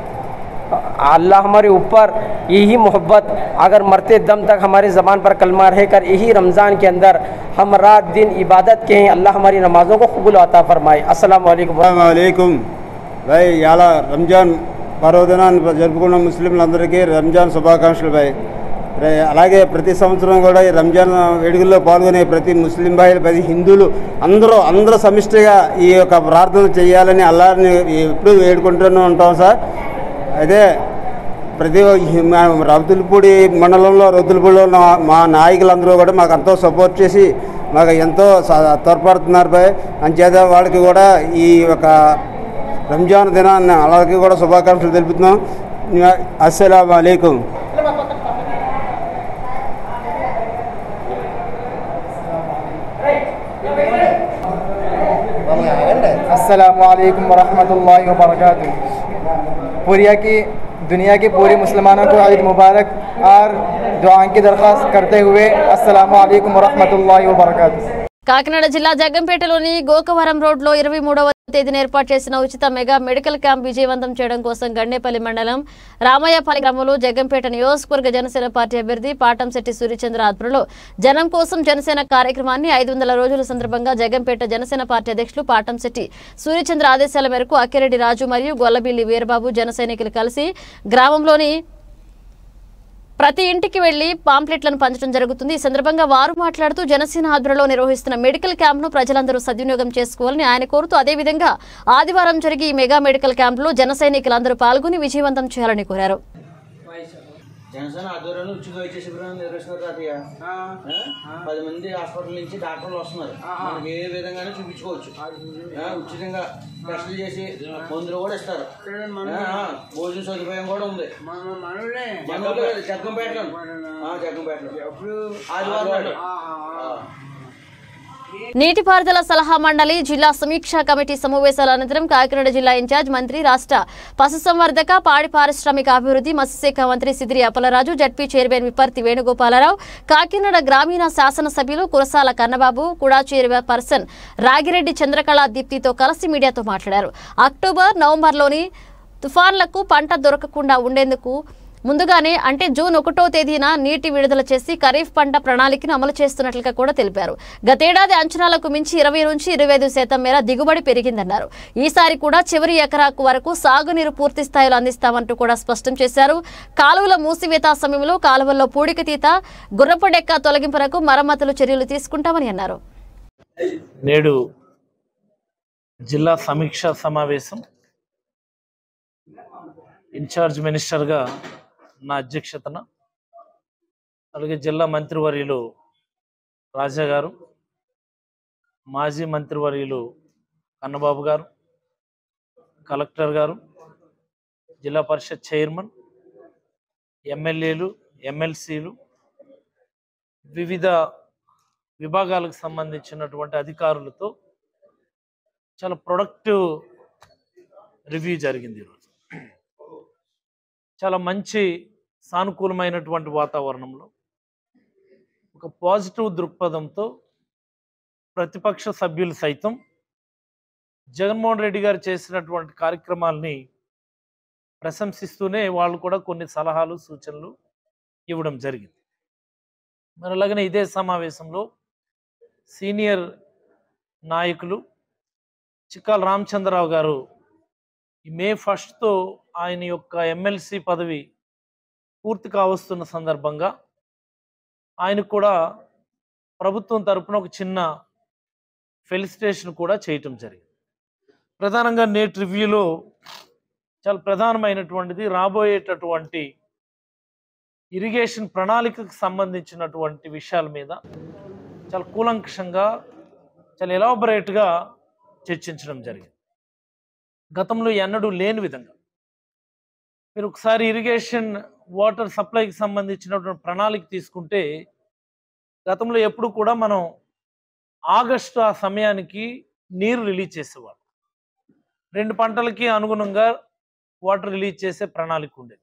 अल्लाह हमारे ऊपर यही मोहब्बत अगर मरते दम तक हमारी ज़बान पर कलमा रहकर यही रमज़ान के अंदर हम रात दिन इबादत के हैं अल्लाह हमारी नमाज़ों को कबूल अता फरमाए अस्सलाम वालेकुम అస్సలామలైకుం భాయ్ ఇలా రంజాన్ పర్వదినాన్ని జరుపుకున్న ముస్లింలందరికీ రంజాన్ శుభాకాంక్షలు భాయ్ రే- అలాగే ప్రతి సంవత్సరం కూడా ఈ రంజాన్ వేడుకల్లో పాల్గొనే ప్రతి ముస్లిం భాయిలు ప్రతి హిందువులు అందరూ అందరూ సమిష్టిగా ఈ యొక్క ప్రార్థన చేయాలని అల్లాని ఎప్పుడూ వేడుకుంటూనే ఉంటాం సార్ అయితే ప్రతి మా రౌతులపూడి మండలంలో రౌతులపూడిలో ఉన్న మా నాయకులందరూ కూడా మాకు ఎంతో సపోర్ట్ చేసి మాకు ఎంతో స- తోడ్పడుతున్నారు పై అంచేత వాళ్ళకి కూడా ఈ ఒక రంజాన్ దినాన్ని అలాగే కూడా శుభాకాంక్షలు తెలుపుతున్నాం అస్సలం అయికం असलकम वरहमल वबरक पूरिया की दुनिया की पूरी मुसलमानों को ईद मुबारक और दुआ की दरख्वास्त करते हुए असलकम वरहमल वबरक కాకినాడ జిల్లా జగ్గంపేటలోని గోకవరం రోడ్లో ఇరవై మూడవ తేదీన ఏర్పాటు చేసిన ఉచిత మెగా మెడికల్ క్యాంప్ విజయవంతం చేయడం కోసం గండేపల్లి మండలం రామయ్యపల్లి గ్రామంలో జగ్గంపేట నియోజకవర్గ జనసేన పార్టీ అభ్యర్థి పాటంశెట్టి సూర్యచంద్ర ఆధ్వర్యంలో జనం కోసం జనసేన కార్యక్రమాన్ని ఐదు వందల రోజుల సందర్భంగా జగ్గంపేట జనసేన పార్టీ అధ్యక్షులు పాటంశెట్టి సూర్యచంద్ర ఆదేశాల మేరకు అక్కిరెడ్డి రాజు మరియు గొల్లబిల్లి వీరబాబు జన సైనికులు కలిసి గ్రామంలోని ప్రతి ఇంటికి వెళ్లి పాంప్లెట్లను పంచడం జరుగుతుంది ఈ సందర్భంగా వారు మాట్లాడుతూ జనసేన ఆధ్వర్యంలో నిర్వహిస్తున్న మెడికల్ క్యాంప్ను ప్రజలందరూ సద్వినియోగం చేసుకోవాలని ఆయన కోరుతూ అదేవిధంగా ఆదివారం జరిగే ఈ మెగా మెడికల్ క్యాంపులో జన సైనికులందరూ పాల్గొని విజయవంతం చేయాలని కోరారు జనసేన ఆధ్వర్యంలో ఉచిత వైద్య శిబిరాన్ని నిర్వహిస్తున్నారు తాతయ్య ఆ? పది మంది హాస్పిటల్ నుంచి డాక్టర్లు వస్తున్నారు మనకి ఏ విధంగానే చూపించుకోవచ్చు ఆ, ఉచితంగా టెస్టులు చేసి మందులు కూడా ఇస్తారు ఆ, ఆ, భోజన సదుపాయం కూడా ఉంది మనోళ్ళే కదా, జగ్గంపేటలో ఆ, జగ్గంపేటలో ఆదివారం నాడు. ఆ. నీటిపారుదల సలహా మండలి జిల్లా సమీక్షా కమిటీ సమావేశాల అనంతరం కాకినాడ జిల్లా ఇన్ఛార్జ్ మంత్రి రాష్ట్ర పశుసంవర్ధక పాడి పారిశ్రామిక అభివృద్ధి మత్స్యశాఖ మంత్రి సిదిరి అప్పలరాజు జడ్పీ చైర్మన్ విపర్తి వేణుగోపాలరావు కాకినాడ గ్రామీణ శాసనసభ్యులు కురసాల కన్నబాబు కూడా చైర్పర్సన్ రాగిరెడ్డి చంద్రకళ దీప్తితో కలిసి మీడియాతో మాట్లాడారు అక్టోబర్ నవంబర్లోని తుఫాన్లకు పంట దొరకకుండా ఉండేందుకు ముందుగానే అంటే జూన్ ఒకటో తేదీన నీటి విడుదల చేసి ఖరీఫ్ పంట ప్రణాళికను అమలు చేస్తున్నట్లుగా కూడా తెలిపారు గతేడాది అంచనాలకు మించి ఇరవై నుంచి ఇరవై ఐదు శాతం మేర దిగుబడి పెరిగిందన్నారు ఈసారి కూడా చివరి ఎకరాకు వరకు సాగునీరు పూర్తి స్థాయిలో అందిస్తామంటూ కూడా స్పష్టం చేశారు కాలువల మూసివేత సమయంలో కాలువల్లో పూడిక తీత గుర్రపు డెక్క తొలగింపునకు మరమ్మతులు చర్యలు తీసుకుంటామని అన్నారు నేడు జిల్లా సమీక్షా సమావేశం ఇన్ఛార్జ్ మినిస్టర్గా నా అధ్యక్షతన అలాగే జిల్లా మంత్రివర్యులు రాజా గారు మాజీ మంత్రివర్యులు కన్నబాబు గారు కలెక్టర్ గారు జిల్లా పరిషత్ చైర్మన్ ఎమ్మెల్యేలు ఎమ్మెల్సీలు వివిధ విభాగాలకు సంబంధించినటువంటి అధికారులతో చాలా ప్రొడక్టివ్ రివ్యూ జరిగింది ఈరోజు చాలా మంచి సానుకూలమైనటువంటి వాతావరణంలో ఒక పాజిటివ్ దృక్పథంతో ప్రతిపక్ష సభ్యులు సైతం జగన్మోహన్ రెడ్డి గారు చేసినటువంటి కార్యక్రమాల్ని ప్రశంసిస్తూనే వాళ్ళు కూడా కొన్ని సలహాలు సూచనలు ఇవ్వడం జరిగింది మరి అలాగనే ఇదే సమావేశంలో సీనియర్ నాయకులు చిక్కాల రామచంద్రరావు గారు ఈ మే ఫస్ట్తో ఆయన యొక్క ఎమ్మెల్సీ పదవి పూర్తి కావస్తున్న సందర్భంగా ఆయనకు కూడా ప్రభుత్వం తరపున ఒక చిన్న ఫెలిసిటేషన్ కూడా చేయటం జరిగింది ప్రధానంగా నేటి రివ్యూలో చాలా ప్రధానమైనటువంటిది రాబోయేటటువంటి ఇరిగేషన్ ప్రణాళికకు సంబంధించినటువంటి విషయాల మీద చాలా కూలంకషంగా చాలా ఎలాబరేట్గా చర్చించడం జరిగింది గతంలో ఎన్నడూ లేని విధంగా మీరు ఒకసారి ఇరిగేషన్ వాటర్ సప్లైకి సంబంధించినటువంటి ప్రణాళిక తీసుకుంటే గతంలో ఎప్పుడు కూడా మనం ఆగస్టు ఆ సమయానికి నీరు రిలీజ్ చేసేవాడు రెండు పంటలకి అనుగుణంగా వాటర్ రిలీజ్ చేసే ప్రణాళిక ఉండేది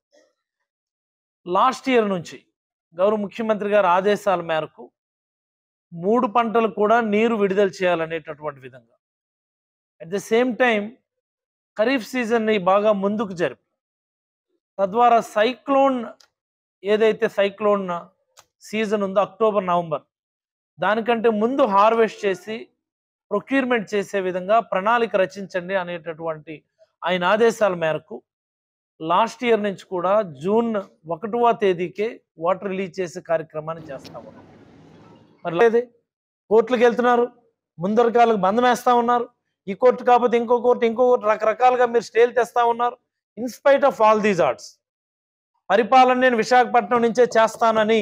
లాస్ట్ ఇయర్ నుంచి గౌరవ ముఖ్యమంత్రి గారి ఆదేశాల మేరకు మూడు పంటలు కూడా నీరు విడుదల చేయాలనేటటువంటి విధంగా at the same time kharif సీజన్ని బాగా ముందుకు జరిపి తద్వారా సైక్లోన్ ఏదైతే సైక్లోన్ సీజన్ ఉందో అక్టోబర్ నవంబర్ దానికంటే ముందు హార్వెస్ట్ చేసి ప్రొక్యూర్మెంట్ చేసే విధంగా ప్రణాళిక రచించండి అనేటటువంటి ఆయన ఆదేశాల మేరకు లాస్ట్ ఇయర్ నుంచి కూడా జూన్ ఒకటవ తేదీకే వాటర్ రిలీజ్ చేసే కార్యక్రమాన్ని చేస్తా ఉన్నాం మరి లేదే కోర్టులకు వెళ్తున్నారు ముందరకాలకు బంధం వేస్తా ఉన్నారు ఈ కోర్టు కాకపోతే ఇంకో కోర్టు ఇంకో కోర్టు రకరకాలుగా మీరు స్టేలు తెస్తా ఉన్నారు in spite of all these arts పరిపాలన నేను విశాఖపట్నం నుంచే చేస్తానని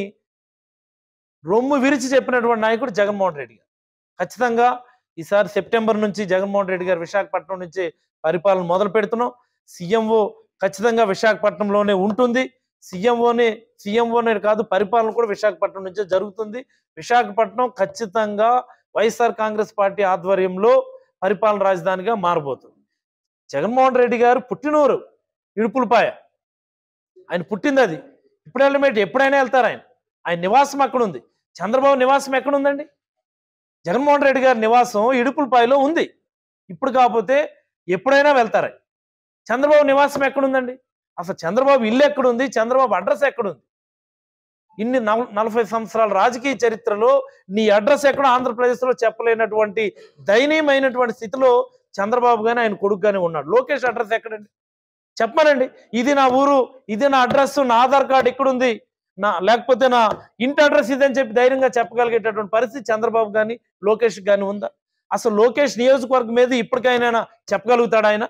రొమ్ము విరిచి చెప్పినటువంటి నాయకుడు జగన్మోహన్ రెడ్డి గారు ఖచ్చితంగా ఈసారి సెప్టెంబర్ నుంచి జగన్మోహన్ రెడ్డి గారు విశాఖపట్నం నుంచి పరిపాలన మొదలు పెడుతున్నాం సీఎంఓ ఖచ్చితంగా విశాఖపట్నంలోనే ఉంటుంది సీఎంఓనే సీఎంఓనే కాదు పరిపాలన కూడా విశాఖపట్నం నుంచే జరుగుతుంది విశాఖపట్నం ఖచ్చితంగా వైఎస్ఆర్ కాంగ్రెస్ పార్టీ ఆధ్వర్యంలో పరిపాలన రాజధానిగా మారబోతుంది జగన్మోహన్ రెడ్డి గారు పుట్టినూరు ఇడుపులపాయ ఆయన పుట్టింది అది ఇప్పుడు వెళ్ళమేటి ఎప్పుడైనా వెళ్తారు ఆయన ఆయన నివాసం అక్కడ ఉంది చంద్రబాబు నివాసం ఎక్కడ ఉందండి జగన్మోహన్ రెడ్డి గారి నివాసం ఇడుపులపాయలో ఉంది ఇప్పుడు కాకపోతే ఎప్పుడైనా వెళ్తారు ఆయన. చంద్రబాబు నివాసం ఎక్కడుందండి అసలు చంద్రబాబు ఇల్లు ఎక్కడుంది చంద్రబాబు అడ్రస్ ఎక్కడుంది ఇన్ని నల నలభై సంవత్సరాల రాజకీయ చరిత్రలో నీ అడ్రస్ ఎక్కడో ఆంధ్రప్రదేశ్లో చెప్పలేనటువంటి దయనీయమైనటువంటి స్థితిలో చంద్రబాబు గానీ ఆయన కొడుకు గానీ ఉన్నాడు లోకేష్ అడ్రస్ ఎక్కడండి చెప్పమనండి ఇది నా ఊరు ఇది నా అడ్రస్ నా ఆధార్ కార్డు ఎక్కడుంది నా లేకపోతే నా ఇంటి అడ్రస్ ఇదని చెప్పి ధైర్యంగా చెప్పగలిగేటటువంటి పరిస్థితి చంద్రబాబు కానీ లోకేష్ కానీ ఉందా అసలు లోకేష్ నియోజకవర్గం మీద ఇప్పటికైనా చెప్పగలుగుతాడా ఆయన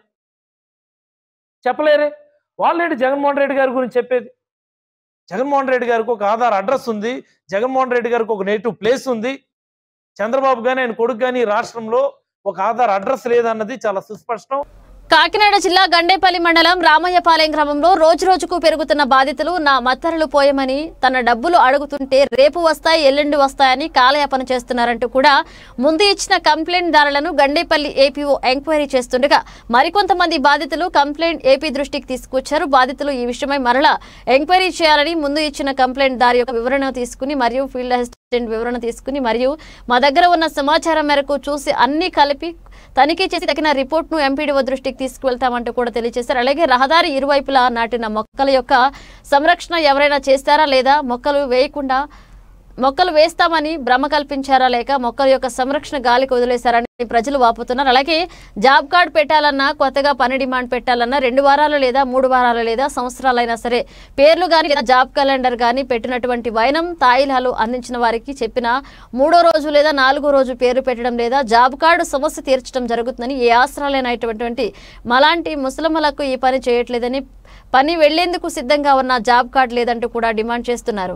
చెప్పలేరే వాళ్ళేంటి జగన్మోహన్ రెడ్డి గారి గురించి చెప్పేది జగన్మోహన్ రెడ్డి గారికి ఒక ఆధార్ అడ్రస్ ఉంది జగన్మోహన్ రెడ్డి గారికి ఒక నేటివ్ ప్లేస్ ఉంది చంద్రబాబు కానీ ఆయన కొడుకు కానీ రాష్ట్రంలో ఒక ఆధార్ అడ్రస్ లేదన్నది చాలా సుస్పష్టం కాకినాడ జిల్లా గండేపల్లి మండలం రామయ్యపాలెం గ్రామంలో రోజు రోజుకు పెరుగుతున్న బాధితులు నా మత్తరలు పోయమని తన డబ్బులు అడుగుతుంటే రేపు వస్తాయి ఎల్లుండి వస్తాయని కాలయాపన చేస్తున్నారంటూ కూడా ముందు ఇచ్చిన కంప్లైంట్ దారులను గండేపల్లి ఏపీఓ ఎంక్వైరీ చేస్తుండగా మరికొంతమంది బాధితులు కంప్లైంట్ ఏపీ దృష్టికి తీసుకొచ్చారు బాధితులు ఈ విషయమై మరలా ఎంక్వైరీ చేయాలని ముందు ఇచ్చిన కంప్లైంట్ దారి యొక్క వివరణ తీసుకుని మరియు ఫీల్డ్ అసిస్టెంట్ వివరణ తీసుకుని మరియు మా దగ్గర ఉన్న సమాచారం మేరకు చూసి అన్ని కలిపి తనిఖీ చేసి తగిన రిపోర్ట్ను ఎంపీడీఓ దృష్టికి తీసుకువెళ్తామంటూ కూడా తెలియజేశారు అలాగే రహదారి ఇరువైపులా నాటిన మొక్కల యొక్క సంరక్షణ ఎవరైనా చేస్తారా లేదా మొక్కలు వేయకుండా మొక్కలు వేస్తామని భ్రమ కల్పించారా లేక మొక్కల యొక్క సంరక్షణ గాలికి వదిలేశారని ప్రజలు వాపుతున్నారు అలాగే జాబ్ కార్డ్ పెట్టాలన్నా కొత్తగా పని డిమాండ్ పెట్టాలన్నా రెండు వారాలు లేదా మూడు వారాలు లేదా సంవత్సరాలైనా సరే పేర్లు కానీ లేదా జాబ్ క్యాలెండర్ కానీ పెట్టినటువంటి వైనం తాయిలాలు అందించిన వారికి చెప్పిన మూడో రోజు లేదా నాలుగో రోజు పేరు పెట్టడం లేదా జాబ్ కార్డు సమస్య తీర్చడం జరుగుతుందని ఏ ఆసరాలైనటువంటి మలాంటి ముసలమ్మలకు ఈ పని చేయట్లేదని పని వెళ్లేందుకు సిద్ధంగా ఉన్న జాబ్ కార్డు లేదంటూ కూడా డిమాండ్ చేస్తున్నారు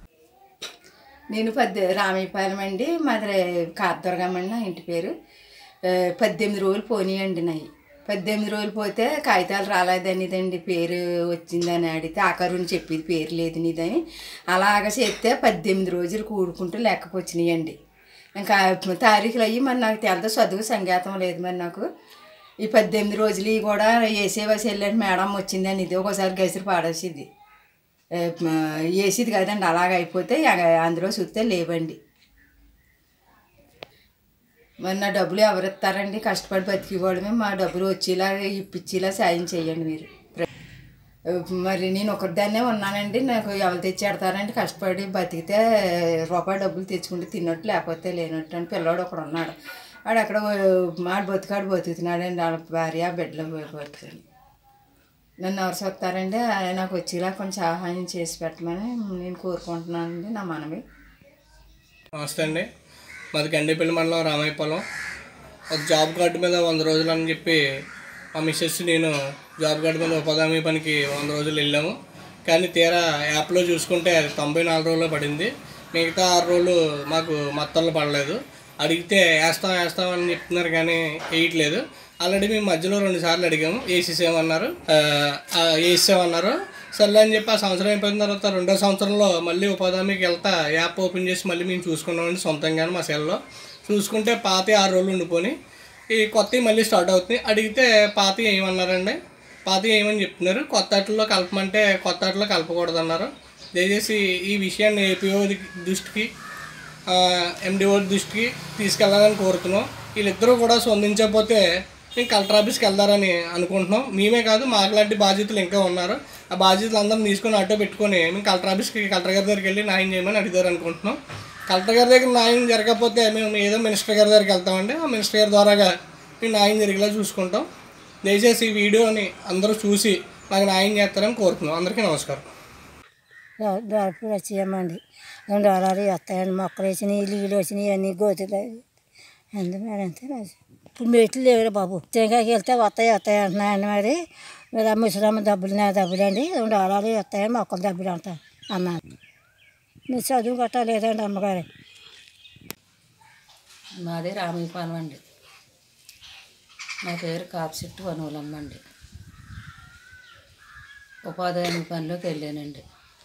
నేను పద్దె రామయ్యపాలెం అండి మాది కార్దుర్గమ్మ అండి నా ఇంటి పేరు ఆ, పద్దెనిమిది రోజులు పోనీయండి నాయి పద్దెనిమిది రోజులు పోతే కాగితాలు రాలేదనిదండి పేరు వచ్చిందని అడిగితే ఆఖరుని చెప్పింది పేరు లేదు నీదని అలాగ చేస్తే పద్దెనిమిది రోజులు కూడుకుంటూ లెక్కకు వచ్చినాయండి ఇంకా తారీఖులు అయ్యి మరి నాకు తెలదు చదువు సంగీతం లేదు మరి నాకు ఈ పద్దెనిమిది రోజులు ఇవి కూడా వేసేవా చెల్లెండి మేడం వచ్చిందని ఇది ఒకసారి గసిరి పాడేసింది ఏ, మ, వేసేది కదండి అలాగ అయిపోతే ఇక అందులో చూస్తే లేవండి మరి నా డబ్బులు ఎవరు ఇస్తారండి కష్టపడి బతికివాడమే మా డబ్బులు వచ్చేలా ఇప్పించేలా సాయం చేయండి మీరు మరి నేను ఒకరిదాన్నే ఉన్నానండి నాకు ఎవరు తెచ్చేడతారండి కష్టపడి బతికితే రూపాయి డబ్బులు తెచ్చుకుంటే తిన్నట్టు లేకపోతే లేనట్టు అని పిల్లోడు ఒకడు ఉన్నాడు ఆడు అక్కడ మాడు బతికాడు బతుకుతున్నాడండి వాళ్ళ భార్య బిడ్డలు బతుకుతాడు నన్ను ఎవరు చూస్తారండి ఆయన నాకు వచ్చేలా కొంచెం సహాయం చేసి పెట్టమని నేను కోరుకుంటున్నానండి నా మనవి నమస్తే అండి మాది గండిపల్లి మండలం రామాయపాలెం ఒక జాబ్ కార్డు మీద వంద రోజులు అని చెప్పి మా మిస్సెస్ నేను జాబ్ కార్డు మీద ఉపాధి పనికి వంద రోజులు వెళ్ళాము కానీ తీరా యాప్లో చూసుకుంటే అది తొంభై నాలుగు రోజులు పడింది మిగతా ఆరు రోజులు మాకు మొత్తంలో పడలేదు అడిగితే వేస్తాం వేస్తాం అని చెప్తున్నారు కానీ వేయట్లేదు ఆల్రెడీ మేము మధ్యలో రెండు సార్లు అడిగాము వేసేసేమన్నారు వేసేసామన్నారు సర్లే అని చెప్పి ఆ సంవత్సరం అయిపోయిన తర్వాత రెండో సంవత్సరంలో మళ్ళీ ఉపాధి హామీకి వెళ్తా యాప్ ఓపెన్ చేసి మళ్ళీ మేము చూసుకున్నామండి సొంతంగానే మా సెల్లో చూసుకుంటే పాత ఆరు రోజులు ఉండిపోయి ఈ కొత్తవి మళ్ళీ స్టార్ట్ అవుతుంది అడిగితే పాత ఏమన్నారండి పాత ఏమని చెప్తున్నారు కొత్త ఆటల్లో కలపమంటే కొత్త ఆటలో కలపకూడదు అన్నారు దయచేసి ఈ విషయాన్ని ఏపీఓ దృష్టికి ఎండిఓ దృష్టికి తీసుకెళ్ళాలని కోరుతున్నాం వీళ్ళిద్దరూ కూడా స్పందించకపోతే మేము కలెక్టర్ ఆఫీస్కి వెళ్తారని అనుకుంటున్నాం మేమే కాదు మాకు లాంటి బాధ్యతలు ఇంకా ఉన్నారు ఆ బాధ్యతలు అందరం తీసుకొని ఆటో పెట్టుకొని మేము కలెక్టర్ ఆఫీస్కి కలెక్టర్ గారి దగ్గరికి వెళ్ళి న్యాయం చేయమని అడిగారు అనుకుంటున్నాం కలెక్టర్ గారి దగ్గర న్యాయం జరగకపోతే మేము ఏదో మినిస్టర్ గారి దగ్గరికి వెళ్తామండి ఆ మినిస్టర్ గారి ద్వారాగా మేము న్యాయం జరిగేలా చూసుకుంటాం దయచేసి ఈ వీడియోని అందరూ చూసి మాకు న్యాయం చేస్తారని కోరుతున్నాం అందరికీ నమస్కారం డోర్పులు వచ్చేయమండి రెండు వారాలు వస్తాయండి మొక్కలు వేసినాయి నీళ్ళు వచ్చినాయి అన్నీ గోతులు అందు మరి అంతే రాజు ఇప్పుడు మెట్లు లేవు బాబు తేగాకి వెళ్తే వస్తాయి వస్తాయి అంటున్నాయండి మరి మీరు ఆ ముసలమ్మ డబ్బులు నా డబ్బులు అండి రెండు ఆడాలు వస్తాయని మొక్కలు డబ్బులు అంటారు అమ్మ మీరు చదువు గట్టా లేదండి అమ్మగారు మాది రామీపాలెం అండి నా పేరు కాపసిట్టు వనువులమ్మ అండి ఉపాధి హామీ పనిలోకి వెళ్ళానండి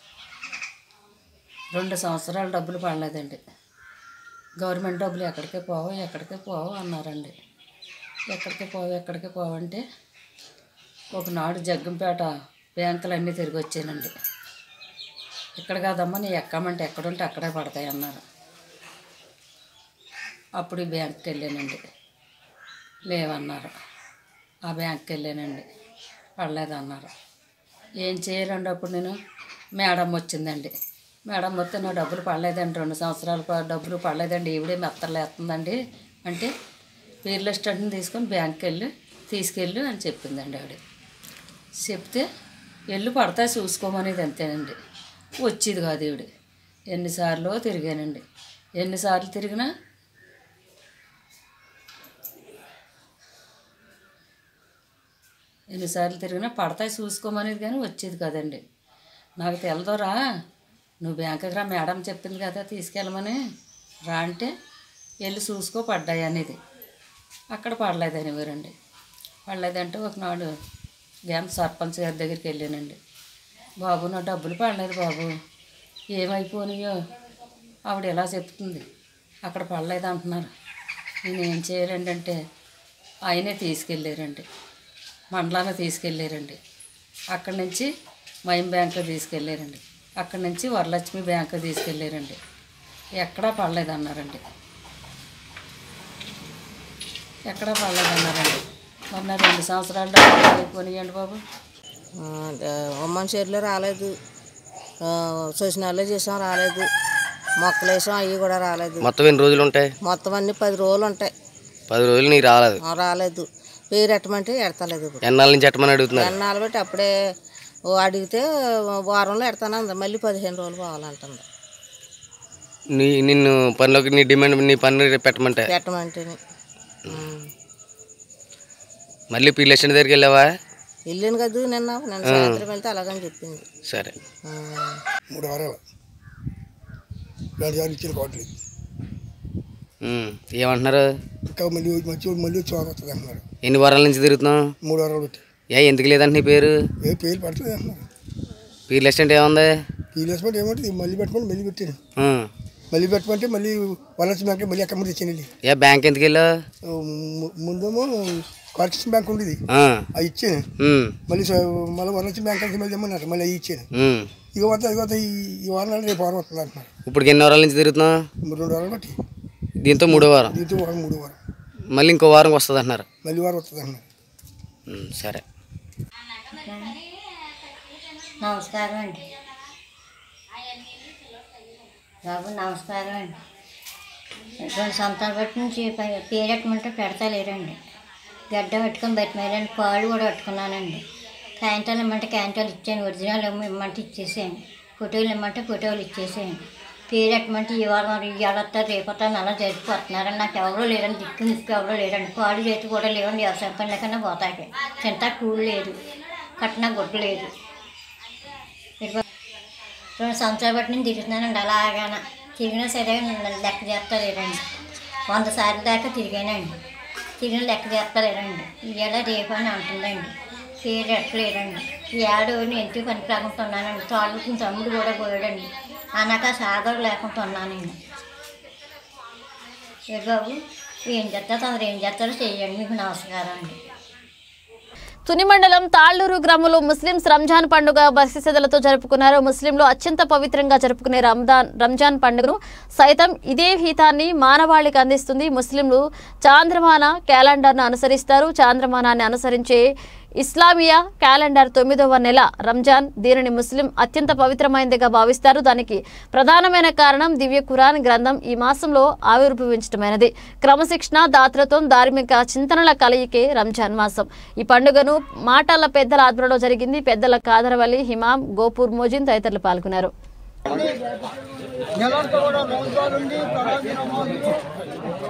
రెండు సంవత్సరాలు డబ్బులు పడలేదండి గవర్నమెంట్ డబ్బులు ఎక్కడికి పోవు ఎక్కడికి పోవు అన్నారండి ఎక్కడికి పోవు ఎక్కడికి పోవు అంటే ఒకనాడు జగ్గంపేట బ్యాంకులన్నీ తిరిగి వచ్చానండి ఇక్కడ కాదమ్మా నీ ఎక్కమంటే ఎక్కడుంటే అక్కడే పడతాయి అన్నారు అప్పుడు ఈ బ్యాంక్కి వెళ్ళానండి లేవన్నారు ఆ బ్యాంక్కి వెళ్ళానండి పడలేదన్నారు ఏం చేయాలండి అప్పుడు నేను మేడం వచ్చిందండి మేడం వస్తే నా డబ్బులు పడలేదండి రెండు సంవత్సరాలు ప- డబ్బులు పడలేదండి ఈవిడే మెత్తలేస్తుందండి అంటే పేర్ల స్టేట్ని తీసుకొని బ్యాంక్కి వెళ్ళి తీసుకెళ్ళు అని చెప్పిందండి ఆవిడ చెప్తే ఎల్లు పడతాయి చూసుకోమనేది అంతేనండి వచ్చేది కాదు ఈవిడ ఎన్నిసార్లు తిరిగానండి ఎన్నిసార్లు తిరిగినా ఎన్నిసార్లు తిరిగినా పడతాయి చూసుకోమనేది కానీ వచ్చేది కదండి నాకు తెలదోరా నువ్వు బ్యాంకుకి రా మేడం చెప్పింది కదా తీసుకెళ్ళమని రా అంటే వెళ్ళి చూసుకో పడ్డాయి అనేది అక్కడ పడలేదని ఎవరండి పడలేదంటే ఒకనాడు గ్యామ్ సర్పంచ్ గారి దగ్గరికి వెళ్ళానండి బాబు నా డబ్బులు పడలేదు బాబు ఏమైపోయినాయో ఆవిడ ఎలా చెప్తుంది అక్కడ పడలేదు అంటున్నారు నేను ఏం చేయాలండి అంటే ఆయనే తీసుకెళ్ళారండి మండలాన్ని తీసుకెళ్ళారండి అక్కడి నుంచి మైమ్ బ్యాంకు తీసుకెళ్ళారండి అక్కడి నుంచి వరలక్ష్మి బ్యాంకు తీసుకెళ్ళారండి ఎక్కడా పడలేదన్నారండి ఎక్కడా పడలేదన్నారండి మరి నా రెండు సంవత్సరాలు డబ్బులు అయిపోయినాయండి బాబు ఉమ్మన్ షేర్లో రాలేదు సోసినాల్లో చేసాం రాలేదు మొక్కలు వేసాం అవి కూడా రాలేదు మొత్తం ఎన్ని రోజులు ఉంటాయి మొత్తం అన్ని పది రోజులు ఉంటాయి పది రోజులు నీకు రాలేదు ఆ, రాలేదు పేరు ఎట్టమంటే ఎడతలేదు ఇప్పుడు ఎన్నాళ్ళ నుంచి ఎట్టమని అడుగుతున్నారు ఎన్నాళ్ళు బట్టి అప్పుడే ఓ అడిగితే వారంలో ఎడతానంది మళ్ళీ పదిహేను రోజులు పోవాలంటుంది నీ నిన్ను పనిలోకి నీ డిమాండ్ నీ పని పెట్టమంటే పెట్టమంటే మళ్ళీ పిల్లెషన్ దగ్గరికి వెళ్ళావా వెళ్ళాను కదా నిన్న నిన్న ఆ. సాయంత్రం వెళ్తే అలాగని చెప్పింది సరే ఆ. మూడు వారాలు రెండు సార్లు ఇచ్చిన కోట్లు ఉమ్, ఏమంటున్నారు ఇంకా మళ్ళీ మంచి మళ్ళీ వచ్చి వస్తుంది అంటున్నారు ఎన్ని వారాల నుంచి తిరుగుతున్నావు మూడు వారాలు పెట్టి ఏ ఎందుకు లేదంట నీ పేరు ఏ పేరు పడుతుంది అంటున్నారు పీ లిస్ట్ అంటే ఏముంది పీలేసుకుంటే ఏమంటే మళ్ళీ పెట్టమని మళ్ళీ పెట్టాను ఉమ్, మళ్ళీ పెట్టమంటే మళ్ళీ వలస బ్యాంక్ మళ్ళీ ఎక్కడ ముందు తెచ్చాను ఏ బ్యాంక్ ఎందుకు వెళ్ళావు ముందేమో కార్పొరేషన్ బ్యాంక్ ఉండేది ఆ. అవి ఇచ్చాను ఉమ్, మళ్ళీ స- మళ్ళీ వలస బ్యాంక్ నుంచి మళ్ళీ తెమ్మన్నారు మళ్ళీ అవి ఇచ్చాను ఉమ్. ఇక వద్ద ఇక వద్ద ఈ ఈ వారం నాడు రేపు వారం వస్తుంది అంటున్నారు ఇప్పుడు ఎన్ని వారాల నుంచి తిరుగుతున్నావు రెండు వారాలు బట్టి దీంతో మూడో వారం దీంతో వారం మూడు వారం మళ్ళీ ఇంకో వారం వస్తుంది అంటున్నారు మళ్ళీ వారం వస్తుంది అంటున్నారు ఉమ్, సరే నమస్కారం అండి బాబు నమస్కారం అండి రెండు సంవత్సరాల బట్టి నుంచి పే- పేరెట్టమంటే పెడతా లేరండి గడ్డ పెట్టుకొని బతిమేలండి పాలు కూడా పట్టుకున్నానండి క్యాంటాలు ఇమ్మంటే క్యాంటాలు ఇచ్చాను ఒరిజినల్ ఇమ్మ- ఇమ్మంటే ఇచ్చేసాను ఫోటోలు ఇమ్మంటే ఫోటోలు ఇచ్చేసాను పేరెట్టమంటే ఇవాళ మరి ఇవాళ వస్తారు రేపు వస్తారు అలా జరిగిపోతున్నారని నాకు ఎవరో లేరండి దిక్కు దిక్కు ఎవరో లేరండి పాలు చేతి కూడా లేవండి వ్యవసాయం పని లేకుండా పోతాకి తింటా కూడు లేదు కట్టిన గుడ్డ లేదు ఇదిగో రెండు సంవత్సరాల బట్టి నేను తిరుగుతున్నానండి అలాగాన తిరిగినా సరే నన్ను లెక్క చేస్తలేరండి వంద సార్లు దాకా తిరిగానండి తిరిగిన లెక్క చేస్తలేరండి ఇవాళ రేపు అని అంటుందండి పేరు ఎట్టలేరండి ఈ ఏడు నేను ఎందుకు పనికి రాకుండా ఉన్నానండి తాలూకు తమ్ముడు కూడా పోయాడండి అన్నాక సాగర్ లేకుండా ఉన్నానండి ఏ బాబు ఏం చేస్తారు తమరు ఏం చేస్తారో చేయండి మీకు నమస్కారం అండి తుని మండలం తాళ్లూరు గ్రామంలో ముస్లింస్ రంజాన్ పండుగ బసిసెదలతో జరుపుకున్నారు ముస్లింలు అత్యంత పవిత్రంగా జరుపుకునే రంజాన్ రంజాన్ పండుగను సైతం ఇదే హీతాన్ని మానవాళికి అందిస్తుంది ముస్లింలు చాంద్రమాన క్యాలెండర్ను అనుసరిస్తారు చాంద్రమానాన్ని అనుసరించే ఇస్లామియా క్యాలెండర్ తొమ్మిదవ నెల రంజాన్ దీనిని ముస్లిం అత్యంత పవిత్రమైనదిగా భావిస్తారు దానికి ప్రధానమైన కారణం దివ్య ఖురాన్ గ్రంథం ఈ మాసంలో ఆవిర్భవించడమైనది క్రమశిక్షణ దాతృత్వం ధార్మిక చింతనల కలయికే రంజాన్ మాసం ఈ పండుగను మాటల పెద్దల ఆధ్వర్యంలో జరిగింది పెద్దల కాదరవల్లి హిమాం గోపూర్ మోజిన్ తదితరులు పాల్గొన్నారు నెలంతా కూడా రోజులు ఉండి తరాజీ నమాజులు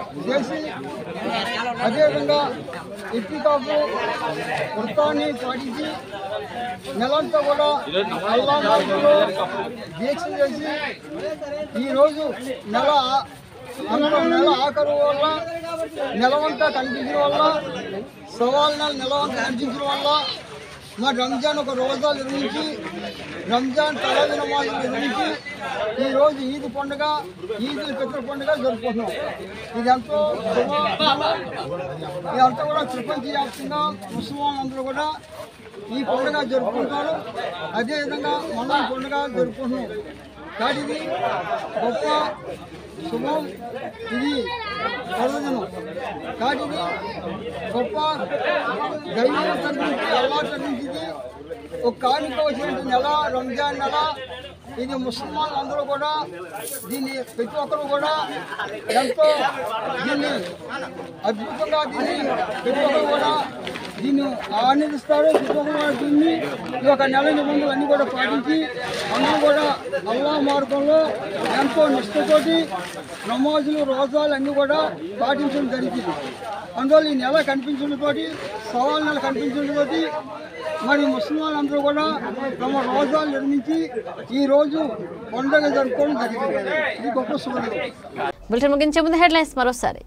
చేసి అదేవిధంగా ఇట్టికాపు వృత్తాన్ని పాటించి నెలంతా కూడా అల్లా మార్గంలో దీక్ష చేసి ఈరోజు నెల అంత నెల ఆఖరు వల్ల నెలవంతా కనిపించడం వల్ల సవాల్ నెల నెలవంతా కనిపించడం వల్ల మరి రంజాన్ ఒక రోజా నిర్మించి రంజాన్ తలది నమాజు నిర్మించి ఈరోజు ఈద్ పండుగ ఈద్ పితృ పండుగ జరుపుకుంటున్నాం ఇది ఎంతో శుభ ఇదంతా కూడా ప్రపంచవ్యాప్తంగా ముస్లిం అందరూ కూడా ఈ పండుగ జరుపుకుంటారు అదేవిధంగా మనం ఈ పండుగ జరుపుకుంటున్నాం కాబట్టి ఇది గొప్ప శుభం ఇది పర్వదినం కాబట్టి ఇది గొప్ప దైవం తగ్గించి అల్లా తగ్గించింది ఒక కానుక వచ్చినటువంటి నెల రంజాన్ నెల ఇది ముస్లిమాన్ అందరూ కూడా దీన్ని ప్రతి ఒక్కరు కూడా ఎంతో దీన్ని అద్భుతంగా దీన్ని ప్రతి ఒక్కరు కూడా దీన్ని ఆనందిస్తారు ప్రతి ఒక్కరు కూడా దీన్ని ఈ యొక్క నెల నిబంధనలు అన్ని కూడా పాటించి అందరూ కూడా అల్లా మార్గంలో ఎంతో నిష్ఠతోటి నమాజులు రోజాలు అన్నీ కూడా పాటించడం జరిగింది అందువల్ల ఈ నెల కనిపించడంతోటి సవాల్ నెల కనిపించడంతోటి మరి ముస్లింలు అందరూ కూడా తమ రోజాలు నిర్మించి ఈ రోజు పండుగ జరుపుకోవడం జరిగింది ఇది గొప్ప శుభదినం బులెటిన్ ముగించే ముందు హెడ్లైన్స్ మరోసారి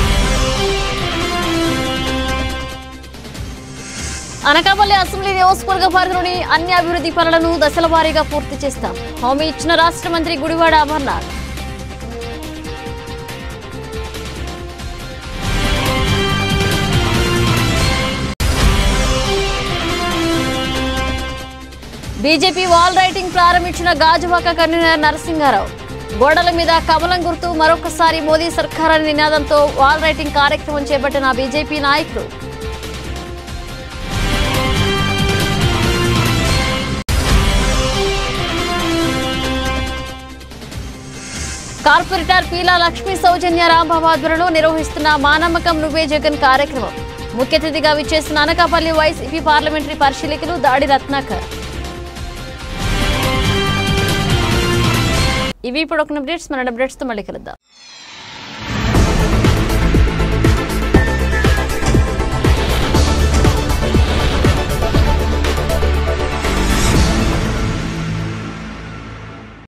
అనకాపల్లి అసెంబ్లీ నియోజకవర్గ పరిధిలోని అన్ని అభివృద్ధి పనులను దశల వారీగా పూర్తి చేస్తాం హామీ ఇచ్చిన రాష్ట్ర మంత్రి Gudivada Amarnath BJP wall writing ప్రారంభించిన గాజువాక కన్వీనర్ నరసింహారావు గోడల మీద కమలం గుర్తు మరొకసారి మోదీ సర్కార్ అనే నినాదంతో వాల్ రైటింగ్ కార్యక్రమం చేపట్టిన బీజేపీ నాయకులు కార్పొరేటర్ పీలా లక్ష్మీ సౌజన్య రాంబాబు ఆధ్వర్యంలో నిర్వహిస్తున్న మానమ్మకం నువ్వే జగన్ కార్యక్రమం ముఖ్య అతిథిగా విచ్చేసిన అనకాపల్లి వైసీపీ పార్లమెంటరీ పరిశీలకులు దాడి రత్నాకర్ ఇవి ఇప్పుడు ఒక అప్డేట్స్ మన అప్డేట్స్తో మళ్ళీ కలుద్దాం